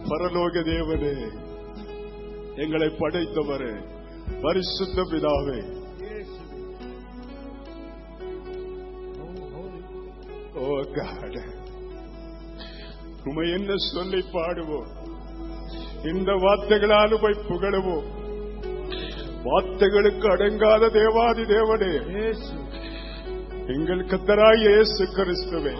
பரலோக தேவனே எங்களை படைத்தவரே பரிசுத்த பிதாவே ஓ காட் உமை என்ன சொல்லி பாடுவோம் இந்த வார்த்தைகளால் உமை புகழுவோம் வார்த்தைகளுக்கு அடங்காத தேவாதி தேவனே எங்கள் கத்தராய் இயேசு கிறிஸ்துவே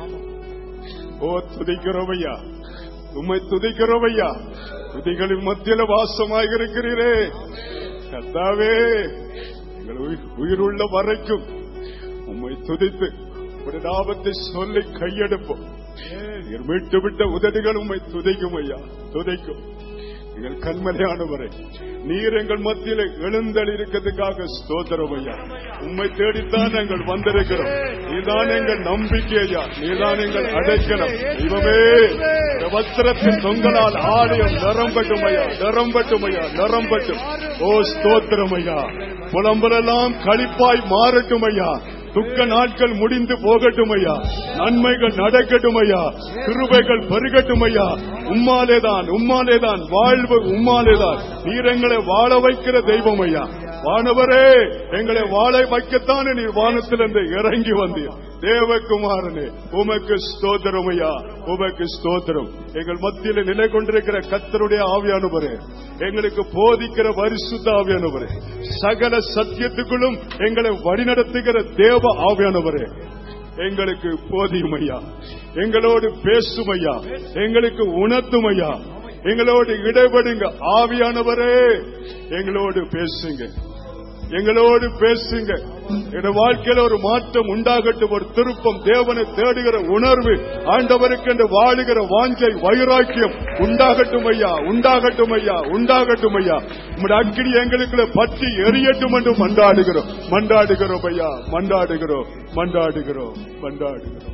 ஓ துதிக்கிறோம் ஐயா உம்மை துதிக்கிறோம் ஐயா துதிகளின் மத்தியில வாசமாக இருக்கிறீரே கத்தாவே எங்கள் உயிர்- உயிருள்ள வரைக்கும் உம்மை துதித்து ஒரு நாமத்தை சொல்லி கையெடுப்போம் நீர் மீட்டு விட்ட உதடுகள் உம்மை துதிக்கும் ஐயா துதிக்கும் எங்கள் கண்மலையானவரை நீர் எங்கள் மத்தியில எழுந்தல் இருக்கிறதுக்காக ஸ்தோத்திரம் ஐயா உம்மை தேடித்தான் நாங்கள் வந்திருக்கிறோம் நீதான் எங்கள் நம்பிக்கை ஐயா நீதான் எங்கள் அடைக்கலம் தெய்வமே இந்த வஸ்திரத்தின் தொங்கலால் ஆலயம் நிரம்பட்டும் ஐயா நிரம்பட்டும் ஐயா நிரம்பட்டும் ஓ ஸ்தோத்திரம் ஐயா புலம்பலெல்லாம் களிப்பாய் மாறட்டும் ஐயா துக்க நாட்கள் முடிந்து போகட்டும் ஐயா நன்மைகள் நடக்கட்டும் ஐயா கிருபைகள் பெருகட்டும் ஐயா உம்மாலேதான் உம்மாலேதான் வாழ்வு உம்மாலேதான் நீர் எங்களை வாழ வைக்கிற தெய்வம் ஐயா வானவரே எங்களை வாழ வைக்கத்தானே நீர் வானத்திலிருந்து இறங்கி வந்தீர் தேவகுமாரனே உமக்கு ஸ்தோத்திரம் ஐயா உமக்கு ஸ்தோத்திரம் எங்கள் மத்தியில நிலை கொண்டிருக்கிற கத்தருடைய ஆவியானவரே எங்களுக்கு போதிக்கிற பரிசுத்த ஆவியானவரே சகல சத்தியத்துக்குள்ளும் எங்களை வழிநடத்துகிற தேவ ஆவியானவரே எங்களுக்கு போதியும் ஐயா எங்களோடு பேசும் ஐயா எங்களுக்கு உணர்த்தும் ஐயா எங்களோடு இடைபடுங்க ஆவியானவரே எங்களோடு பேசுங்க எங்களோடு பேசுங்க என் வாழ்க்கையில ஒரு மாற்றம் உண்டாகட்டும் ஒரு திருப்பம் தேவனை தேடுகிற உணர்வு ஆண்டவருக்கு என்று வாழுகிற வாஞ்சை வைராக்கியம் உண்டாகட்டும் ஐயா உண்டாகட்டும் ஐயா உண்டாகட்டும் ஐயா உம்முடைய அக்கினி எங்களுக்குள்ள பற்றி எரியட்டும் என்று மண்டாடுகிறோம் மண்டாடுகிறோம் ஐயா மண்டாடுகிறோம் மண்டாடுகிறோம் மண்டாடுகிறோம்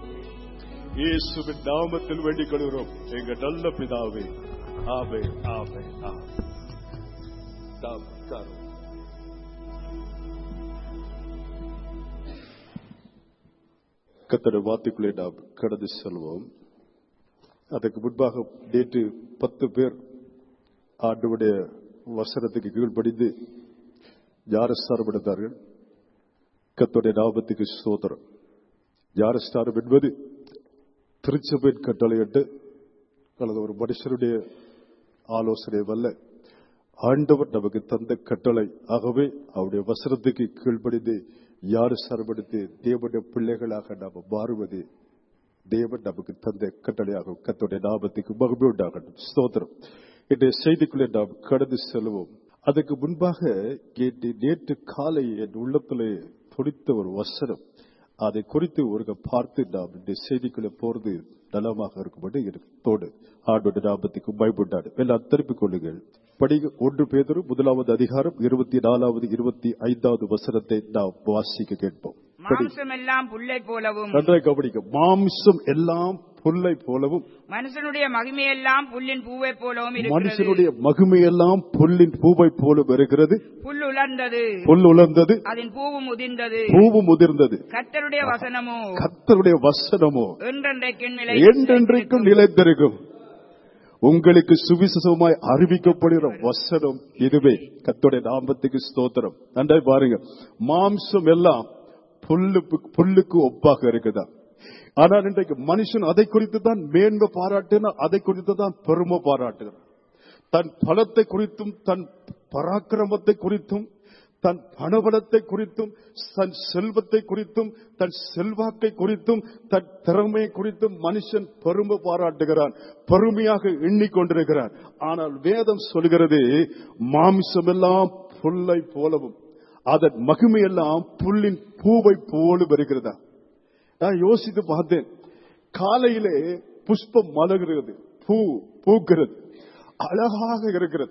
இயேசுவின் நாமத்தில் வேண்டிக் கொள்கிறோம் எங்க நல்ல பிதாவே ஆமே ஆமே ஆமே தாம் தாம் கத்தட வார்த்தைக்குள்ளே நாம் கடந்து செல்வோம் அதற்கு முன்பாக நேற்று பத்து பேர் ஆண்டுடைய வசனத்துக்கு கீழ்ப்படிந்து ஞானஸ்தானம் எடுத்தார்கள் கத்தோடைய நாமத்துக்கு சோதரம் ஞானஸ்தானம் என்பது திருச்சபையின் கட்டளையிட்டு அல்லது ஒரு மனுஷனுடைய ஆலோசனை அல்ல ஆண்டவர் நமக்கு தந்த கட்டளை ஆகவே அவருடைய வசனத்துக்கு கீழ்ப்படிந்து யாரு சரப்படுத்தி தேவனுடைய பிள்ளைகளாக நாம் மாறுவது தேவன் நமக்கு தந்த கட்டளையாகும் கத்தோடைய நாமத்துக்கு மகிமை உண்டாகட்டும் ஸ்தோத்திரம் இன்றைய செய்திக்குள்ளே நாம் கடந்து செல்வோம் அதுக்கு முன்பாக கேட்டு நேற்று காலை என் உள்ளத்திலே துடித்த ஒரு வசனம் அதை குறித்து ஒரு பார்த்து நாம் இந்த செய்திக்குள்ளே போறது நலமாக இருக்கும்படி எனக்கு தோடு ஆண்டோட நாமத்துக்கு பயப்பட்டாடு எல்லாம் திருப்பிக் கொள்ளுங்கள் படிக ஒன்று பேதரும் முதலாவது அதிகாரம் இருபத்தி நாலாவது இருபத்தி ஐந்தாவது வசனத்தை நாம் வாசிக்க கேட்போம் படி. மாம்சம் எல்லாம் புல்லை போலவும் நன்றாக கவனிக்க மாம்சம் எல்லாம் புல்லை போலவும் மனுஷனுடைய மகிமையெல்லாம் புல்லின் பூவை போலவும் இருக்கிறது மனுஷனுடைய மகிமையெல்லாம் புல்லின் பூவை போலும் இருக்கிறது புல் உலர்ந்தது புல் உலர்ந்தது அதன் பூவும் உதிர்ந்தது பூவும் முதிர்ந்தது கர்த்தருடைய வசனமோ கர்த்தருடைய வசனமோ என்றென்றைக்கும் நிலை என்றென்றைக்கும் நிலைத்திருக்கும் உங்களுக்கு சுவிசேஷமாய் அறிவிக்கப்படுகிற வசனம் இதுவே கர்த்தருடைய நாமத்துக்கு ஸ்தோத்திரம் நன்றாய் பாருங்க மாம்சம் எல்லாம் புல்லுக்கு புல்லுக்கு ஒப்பாக இருக்குதா ஆனால் இன்றைக்கு மனுஷன் அதை குறித்து தான் மேன்மை பாராட்டுனா அதை குறித்து தான் பெருமை பாராட்டுகிறான் தன் பலத்தை குறித்தும் தன் பராக்கிரமத்தை குறித்தும் தன் பணபலத்தை குறித்தும் தன் செல்வத்தை குறித்தும் தன் செல்வாக்கை குறித்தும் தன் திறமையை குறித்தும் மனுஷன் பெருமை பாராட்டுகிறான் பெருமையாக எண்ணிக்கொண்டிருக்கிறான் ஆனால் வேதம் சொல்கிறது மாமிசமெல்லாம் புல்லை போலவும் அதன் மகிமையெல்லாம் புல்லின் பூவை போல வருகிறதா நான் யோசித்து பார்த்தேன் காலையிலே புஷ்பம் மலர்கிறது பூ பூக்கிறது அழகாக இருக்கிறது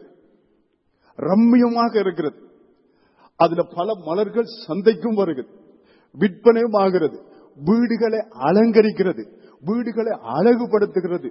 ரம்மியமாக இருக்கிறது அதுல பல மலர்கள் சந்தைக்கும் வருகிறது விற்பனையும் ஆகிறது வீடுகளை அலங்கரிக்கிறது வீடுகளை அழகுபடுத்துகிறது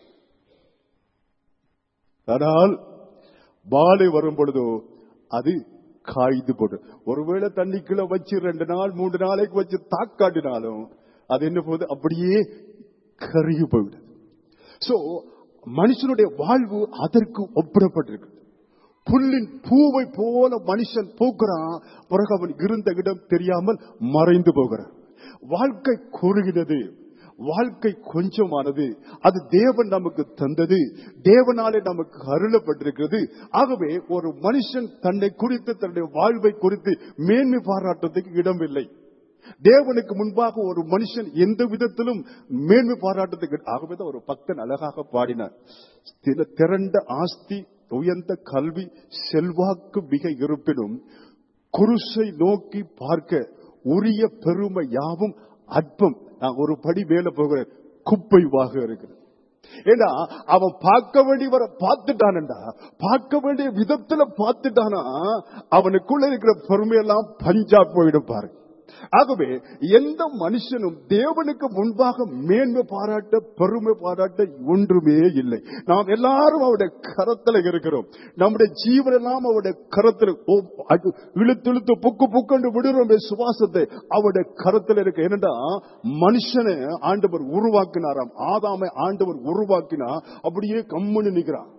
ஆனால் மாலை வரும் பொழுதோ அது காய்ந்து போடும் ஒருவேளை தண்ணிக்குள்ள வச்சு ரெண்டு நாள் மூன்று நாளைக்கு வச்சு தாக்காட்டினாலும் அது என்ன போகுது அப்படியே கருகி போயிடுது சோ மனுஷனுடைய வாழ்வு அதற்கு ஒப்பிடப்பட்டிருக்கு புல்லின் பூவை போல மனுஷன் பூக்குறான் பிறகு அவன் இருந்த இடம் தெரியாமல் மறைந்து போகிறான் வாழ்க்கை குறுகினது வாழ்க்கை கொஞ்சமானது அது தேவன் நமக்கு தந்தது தேவனாலே நமக்கு அருளப்பட்டிருக்கிறது ஆகவே ஒரு மனுஷன் தன்னை குறித்து தன்னுடைய வாழ்வை குறித்து மேன்மை பாராட்டுறதுக்கு இடமில்லை தேவனுக்கு முன்பாக ஒரு மனுஷன் எந்த விதத்திலும் மேன்மை பாராட்டத்துக்கு ஆகவே தான் ஒரு பக்தன் அழகாக பாடினார் சில திரண்ட ஆஸ்தி உயர்ந்த கல்வி செல்வாக்கு மிக இருப்பினும் குருசை நோக்கி பார்க்க உரிய பெருமை யாவும் அற்பம் நான் ஒரு படி மேல போகிறேன் குப்பைவாக இருக்கிறது ஏன்னா அவன் பார்க்க வேண்டியவரை பார்த்துட்டானண்டா பார்க்க வேண்டிய விதத்துல பார்த்துட்டானா அவனுக்குள்ள இருக்கிற பெருமையெல்லாம் பஞ்சா போயிடும் பாருங்க ஆகவே எந்த மனுஷனும் தேவனுக்கு முன்பாக மேன்மை பாராட்ட பெருமை பாராட்ட ஒன்றுமே இல்லை நாம் எல்லாரும் அவருடைய கரத்துல இருக்கிறோம் நம்முடைய ஜீவன் எல்லாம் அவருடைய கரத்துல ஓ, அது இழுத்து இழுத்து புக்கு புக்கண்டு விடுறோம் சுவாசத்தை அவருடைய கரத்துல இருக்கு என்னடா மனுஷனை ஆண்டவர் உருவாக்கினாராம் ஆதாமை ஆண்டவர் உருவாக்கினா அப்படியே கம்முன்னு நிக்கிறான்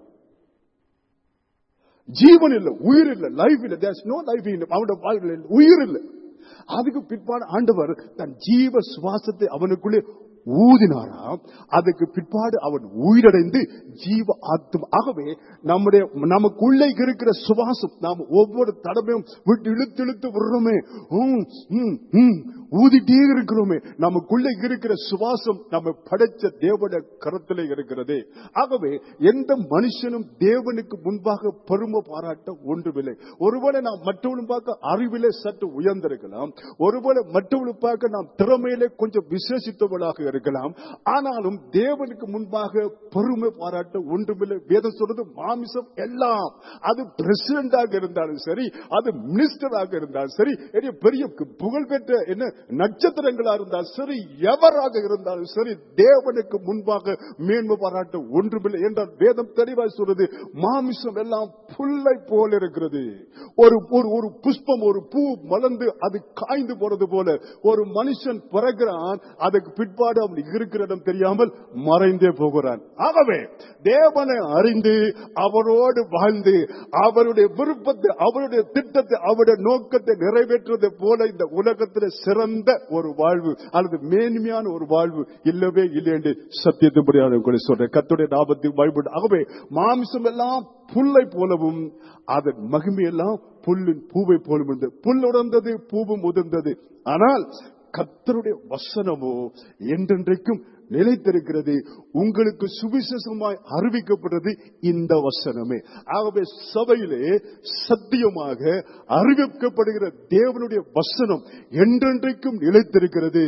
ஜீவன் இல்ல உயிர் இல்ல லைஃப் இல்ல தேர்ஸ் நோ லைஃப் இல்ல அவனோட வாழ்க்கையில இல்ல, உயிர் இல்ல அதுக்கு பிற்பாடு ஆண்டவர் தன் ஜீவ சுவாசத்தை அவனுக்குள்ளே ஊதினாராம் அதுக்கு பிற்பாடு அவன் உயிரடைந்து ஜீவ ஆத்மா ஆகவே நம்முடைய நமக்குள்ளே இருக்கிற சுவாசம் நாம் ஒவ்வொரு தடவையும் விட்டு இழுத்து இழுத்து விடுறோமே ஹம், ஹம், ஹம், ஊதிட்டே இருக்கிறோமே நமக்குள்ளே இருக்கிற சுவாசம் நம்ம படைச்ச தேவன கரத்திலே இருக்கிறது ஆகவே எந்த மனுஷனும் தேவனுக்கு முன்பாக பெருமை பாராட்ட ஒன்றுமில்லை ஒருவேளை நாம் மற்றவர்களும் பார்க்க அறிவிலே சற்று உயர்ந்திருக்கலாம் ஒருவேளை மற்றவர்களும் பார்க்க நாம் திறமையிலே கொஞ்சம் விசேஷித்தவர்களாக இருக்கலாம் ஆனாலும் தேவனுக்கு முன்பாக பெருமை பாராட்ட ஒன்றுமில்லை வேதம் சொல்றது மாமிசம் எல்லாம் அது பிரசிடண்டாக இருந்தாலும் சரி அது மினிஸ்டராக இருந்தாலும் சரி பெரிய பெரிய புகழ்பெற்ற என்ன நட்சத்திரங்களா இருந்தாலும் சரி எவராக இருந்தாலும் சரி தேவனுக்கு முன்பாக மேன்மை பாராட்ட ஒன்றுமில்லை என்றால் வேதம் தெளிவாய் சொல்றது மாமிசம் எல்லாம் புல்லை போல இருக்கிறது ஒரு ஒரு ஒரு புஷ்பம் ஒரு பூ மலர்ந்து அது காய்ந்து போறது போல ஒரு மனுஷன் பிறகுறான் அதுக்கு பிற்பாடு அவன் இருக்கிற இடம் தெரியாமல் மறைந்தே போகிறான் ஆகவே தேவனை அறிந்து அவரோடு வாழ்ந்து அவருடைய விருப்பத்தை அவருடைய திட்டத்தை அவருடைய நோக்கத்தை நிறைவேற்றுவதை போல இந்த உலகத்தில் சிறந்த ஒரு வாழ்வு அல்லது மேன்மையான ஒரு வாழ்வு இல்லவே இல்லை என்று சத்தியத்தின்படியான உங்களை சொல்றேன் கத்துடைய நாபத்தில் பயப்பட்டு ஆகவே மாமிசம் எல்லாம் புல்லை போலவும் அதன் மகிமையெல்லாம் புல்லின் பூவை போலும் இருந்தது புல் உடர்ந்தது பூவும் உதிர்ந்தது ஆனால் கத்தருடைய வசனமோ என்றென்றைக்கும் நிலைத்திருக்கிறது உங்களுக்கு சுவிசேஷமாய் அறிவிக்கப்படுறது இந்த வசனமே ஆகவே சபையிலே சத்தியமாக அறிவிக்கப்படுகிற தேவனுடைய வசனம் என்றென்றைக்கும் நிலைத்திருக்கிறது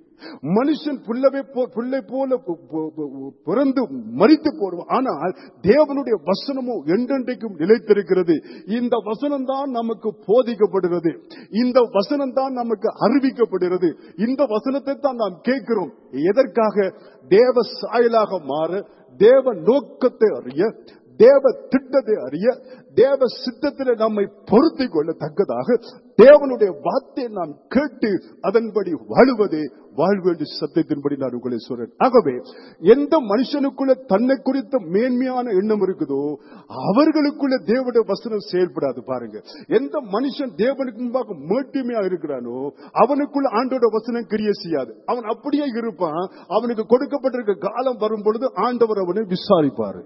மனுஷன் புல்லவே போ- புல்லை போல பு- பு- பு- பிறந்து மறித்து போடுவான் ஆனால் தேவனுடைய வசனமோ என்றென்றைக்கும் நிலைத்திருக்கிறது இந்த வசனம் தான் நமக்கு போதிக்கப்படுகிறது இந்த வசனம் தான் நமக்கு அறிவிக்கப்படுகிறது இந்த வசனத்தை தான் நாம் கேட்கிறோம் எதற்காக தேவ சாயலாக மாற தேவ நோக்கத்தை அறிய தேவ திட்டத்தை அறிய தேவ சித்தத்தில் நம்மை பொருத்திக் கொள்ளத்தக்கதாக தேவனுடைய வார்த்தையை நாம் கேட்டு அதன்படி வாழுவதே வாழ்வு என்று சத்தியத்தின்படி நான் உங்களை சொல்றேன் ஆகவே எந்த மனுஷனுக்குள்ள தன்னை குறித்த மேன்மையான எண்ணம் இருக்குதோ அவர்களுக்குள்ள தேவனுடைய வசனம் செயல்படாது பாருங்க எந்த மனுஷன் தேவனுக்கு முன்பாக மேட்டுமையா இருக்கிறானோ அவனுக்குள்ள ஆண்டோட வசனம் கிரிய செய்யாது அவன் அப்படியே இருப்பான் அவனுக்கு கொடுக்கப்பட்டிருக்க காலம் வரும் பொழுது ஆண்டவர் அவனை விசாரிப்பாரு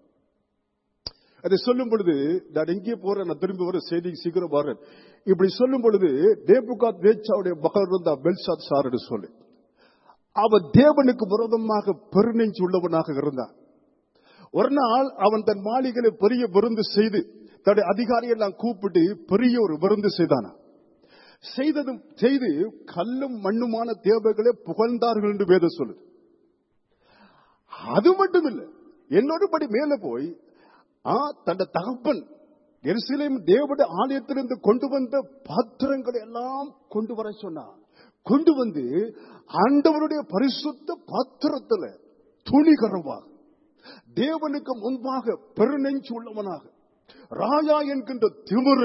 அதை சொல்லும் பொழுது நான் எங்கே போறேன் நான் திரும்பி வர செய்தி சீக்கிரம் வரேன் இப்படி சொல்லும் பொழுது தேபுகாத் நேச்சாவுடைய மகள் இருந்தா பெல்சாத் சார் என்று சொல்லி அவன் தேவனுக்கு விரோதமாக பெருநெஞ்சு உள்ளவனாக இருந்தான் ஒரு நாள் அவன் தன் மாளிகளை பெரிய விருந்து செய்து தன்னுடைய அதிகாரியெல்லாம் கூப்பிட்டு பெரிய ஒரு விருந்து செய்தானா செய்ததும் செய்து கல்லும் மண்ணுமான தேவர்களை புகழ்ந்தார்கள் என்று வேதம் சொல்லுது அது மட்டும் இல்ல என்னோட படி மேல போய் ஆ தன்னை தகப்பன் எருசலேம் தேவட ஆலயத்திலிருந்து கொண்டு வந்த பாத்திரங்களை எல்லாம் கொண்டு வர சொன்னான் கொண்டு வந்து ஆண்டவருடைய பரிசுத்த பாத்திரத்துல துணிகரமாக தேவனுக்கு முன்பாக பெருநெஞ்சு உள்ளவனாக ராஜா என்கின்ற திமிரில்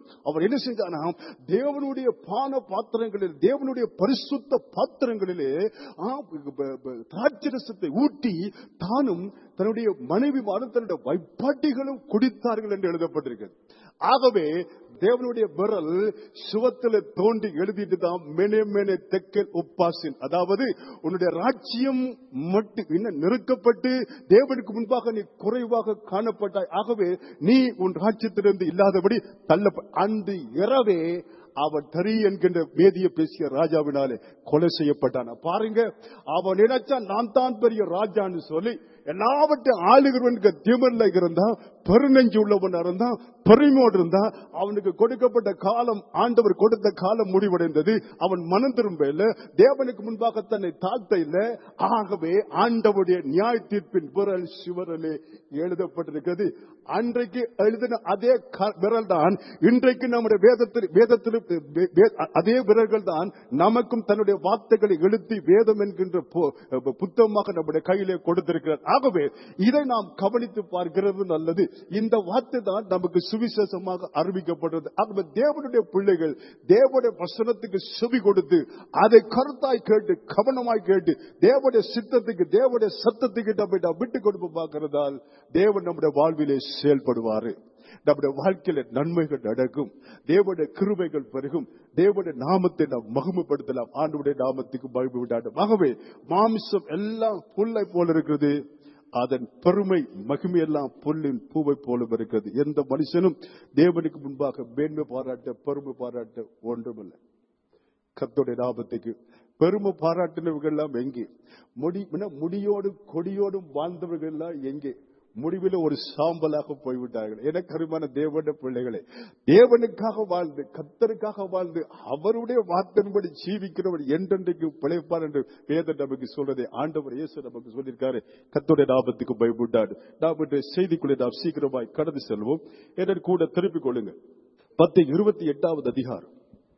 அவர் என்ன செஞ்சானா தேவனுடைய பான பாத்திரங்களில் தேவனுடைய பரிசுத்த பாத்திரங்களிலே ஆ, ப- ப- ப- திராட்சரசத்தை ஊட்டி தானும் தன்னுடைய மனைவி தன்னுடைய வைப்பாட்டிகளும் குடித்தார்கள் என்று எழுதப்பட்டிருக்கிறது ஆகவே தேவனுடைய விரல் சுவத்தில் தோண்டி எழுதிட்டு தான் மெனே மெனே தெக்கல் உப்பாசின் அதாவது உன்னுடைய ராஜ்யம் மட்டும் இன்னும் நெருக்கப்பட்டு தேவனுக்கு முன்பாக நீ குறைவாக காணப்பட்டாய் ஆகவே நீ உன் ராஜ்யத்திலிருந்து இல்லாதபடி தள்ள அந்த இரவே அவன் தரி என்கின்ற வேதியை பேசிய ராஜாவினாலே கொலை செய்யப்பட்டான் பாருங்க அவன் நினைச்சான் நான் தான் பெரிய ராஜான்னு சொல்லி எல்லாவற்றையும் ஆளுகிறவனுக்கு திமிர்ல இருந்தான் பெருநெஞ்சு உள்ளவன் இருந்தான் பெருமையோடு இருந்தான் அவனுக்கு கொடுக்கப்பட்ட காலம் ஆண்டவர் கொடுத்த காலம் முடிவடைந்தது அவன் மனம் திரும்ப இல்ல தேவனுக்கு முன்பாக தன்னை தாழ்த்த இல்ல ஆகவே ஆண்டவருடைய நியாய தீர்ப்பின் விரல் சிவரலே எழுதப்பட்டிருக்கிறது அன்றைக்கு எழுதின அதே க- விரல் தான் இன்றைக்கு நம்முடைய வேதத்தில் வேதத்தில் வே- வே- அதே விரல்கள் தான் நமக்கும் தன்னுடைய வார்த்தைகளை எழுதி வேதம் என்கின்ற பு- புத்தகமாக நம்முடைய கையிலே கொடுத்திருக்கிறார் ஆகவே இதை நாம் கவனித்து பார்க்கிறது நல்லது இந்த வார்த்தை தான் நமக்கு சுவிசேஷமாக அறிவிக்கப்படுறது ஆகவே தேவனுடைய பிள்ளைகள் தேவனுடைய வசனத்துக்கு செவி கொடுத்து அதை கருத்தாய் கேட்டு கவனமாய் கேட்டு தேவனுடைய சித்தத்துக்கு தேவனுடைய சத்தத்துக்கு நம்ம நாம் விட்டு கொடுப்பு பார்க்கிறதால் தேவன் நம்முடைய வாழ்விலே செயல்படுவாரு நம்முடைய வாழ்க்கையில நன்மைகள் நடக்கும் தேவனுடைய கிருபைகள் பெருகும் தேவனுடைய நாமத்தை நாம் மகிமைப்படுத்தலாம் ஆண்டுடைய நாமத்துக்கு மகிமை உண்டாடும் ஆகவே மாமிசம் எல்லாம் புல்லை போல இருக்கிறது அதன் பெருமை மகிமை எல்லாம் புல்லின் பூவை போல இருக்கிறது எந்த மனுஷனும் தேவனுக்கு முன்பாக மேன்மை பாராட்ட பெருமை பாராட்ட ஒன்றுமில்லை கர்த்தருடைய நாமத்துக்கு பெருமை பாராட்டினவர்கள் எல்லாம் எங்கே முடி என்ன, முடியோடும் கொடியோடும் வாழ்ந்தவர்கள் எல்லாம் எங்கே முடிவில் ஒரு சாம்பலாக போய்விட்டார்கள் எனக்கு அருமையான தேவனுடைய பிள்ளைகளே தேவனுக்காக வாழ்ந்து கத்தருக்காக வாழ்ந்து அவருடைய வார்த்தையின்படி ஜீவிக்கிறவர் என்றென்றைக்கு பிழைப்பார் என்று வேதம் நமக்கு சொல்றதை ஆண்டவர் இயேசு நமக்கு சொல்லியிருக்காரு கத்தருடைய நாமத்துக்கு பயப்பட்டாடு நாம் இன்றைய செய்திக்குள்ளே நாம் சீக்கிரமாய் கடந்து செல்வோம் என்னை கூட திருப்பிக் கொள்ளுங்க பத்து இருபத்தி எட்டாவது அதிகாரம்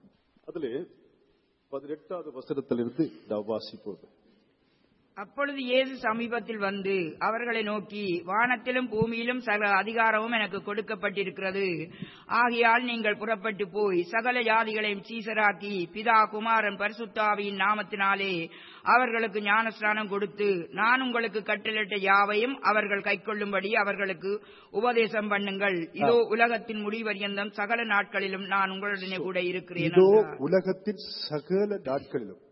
அதிலே பதினெட்டாவது வசனத்திலிருந்து நாம் வாசிப்போம் அப்பொழுது இயேசு சமீபத்தில் வந்து அவர்களை நோக்கி வானத்திலும் பூமியிலும் சகல அதிகாரமும் எனக்கு கொடுக்கப்பட்டிருக்கிறது ஆகையால் நீங்கள் புறப்பட்டு போய் சகல ஜாதிகளையும் சீசராக்கி பிதா குமாரன் பரிசுத்தாவியின் நாமத்தினாலே அவர்களுக்கு ஞானஸ்நானம் கொடுத்து நான் உங்களுக்கு கட்டளிட்ட யாவையும் அவர்கள் கைக்கொள்ளும்படி அவர்களுக்கு உபதேசம் பண்ணுங்கள் இதோ உலகத்தின் முடிவரியந்தம் சகல நாட்களிலும் நான் உங்களுடனே கூட இருக்கிறேன் இதோ என்றார். உலகத்தின் சகல நாட்களிலும்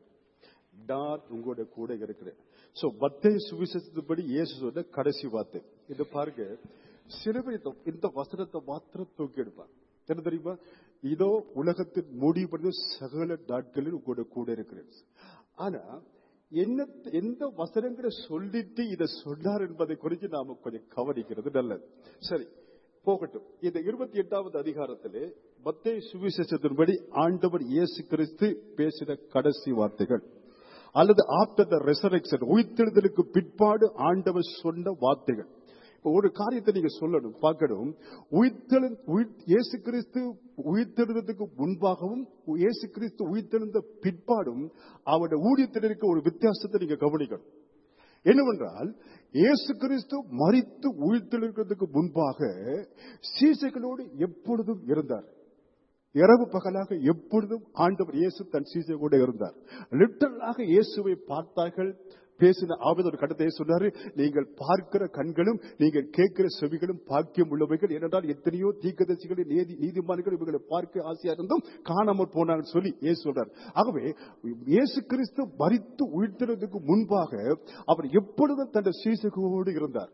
நான் உங்களோட கூட இருக்கிறேன் சோ மத்திய சுவிசேஷத்தின்படி இயேசு சொன்ன கடைசி வார்த்தை இது பாருங்க சில பேர் இந்த- இந்த வசனத்தை மாத்திரம் தூக்கி எடுப்பார் என்ன தெரியுமா இதோ உலகத்தின் முடிவு சகல நாட்களில் உங்களோட கூட இருக்கிறேன் ஆனா என்ன எந்த வசனங்களை சொல்லிட்டு இதை சொன்னார் என்பதை குறித்து நாம கொஞ்சம் கவனிக்கிறது நல்லது சரி போகட்டும் இந்த இருபத்தி எட்டாவது அதிகாரத்திலே மத்திய சுவிசேஷத்தின்படி ஆண்டவர் இயேசு கிறிஸ்து பேசின கடைசி வார்த்தைகள் அல்லது ஆப்டர் த ரெசரக்ஷன் உயிர்த்தெழுதலுக்கு பிற்பாடு ஆண்டவர் சொன்ன வார்த்தைகள் இப்ப ஒரு காரியத்தை நீங்க சொல்லணும் பார்க்கணும் உயிர்த்தெழு உயிர் இயேசு கிறிஸ்து உயிர்த்தெழுந்ததுக்கு முன்பாகவும் இயேசு கிறிஸ்து உயிர்த்தெழுந்த பிற்பாடும் அவருடைய ஊழியத்தினருக்கு ஒரு வித்தியாசத்தை நீங்க கவனிக்கணும் என்னவென்றால் இயேசு கிறிஸ்து மறித்து உயிர்த்தெழுக்கிறதுக்கு முன்பாக சீசைகளோடு எப்பொழுதும் இருந்தார் இரவு பகலாக எப்பொழுதும் ஆண்டவர் இயேசு தன் சீசை கூட இருந்தார் லிட்டரலாக இயேசுவை பார்த்தார்கள் பேசின ஆவது ஒரு கட்டத்தை சொன்னாரு நீங்கள் பார்க்கிற கண்களும் நீங்கள் கேட்கிற செவிகளும் பாக்கியம் உள்ளவைகள் ஏனென்றால் எத்தனையோ தீக்கதரிசிகளை நீதி நீதிமான்கள் இவர்களை பார்க்க ஆசையா இருந்தும் காணாமல் போனாங்கன்னு சொல்லி இயேசு சொல்றார் ஆகவே இயேசு கிறிஸ்து மறித்து உயிர்த்தெழுவதற்கு முன்பாக அவர் எப்பொழுதும் தன் சீசகோடு இருந்தார்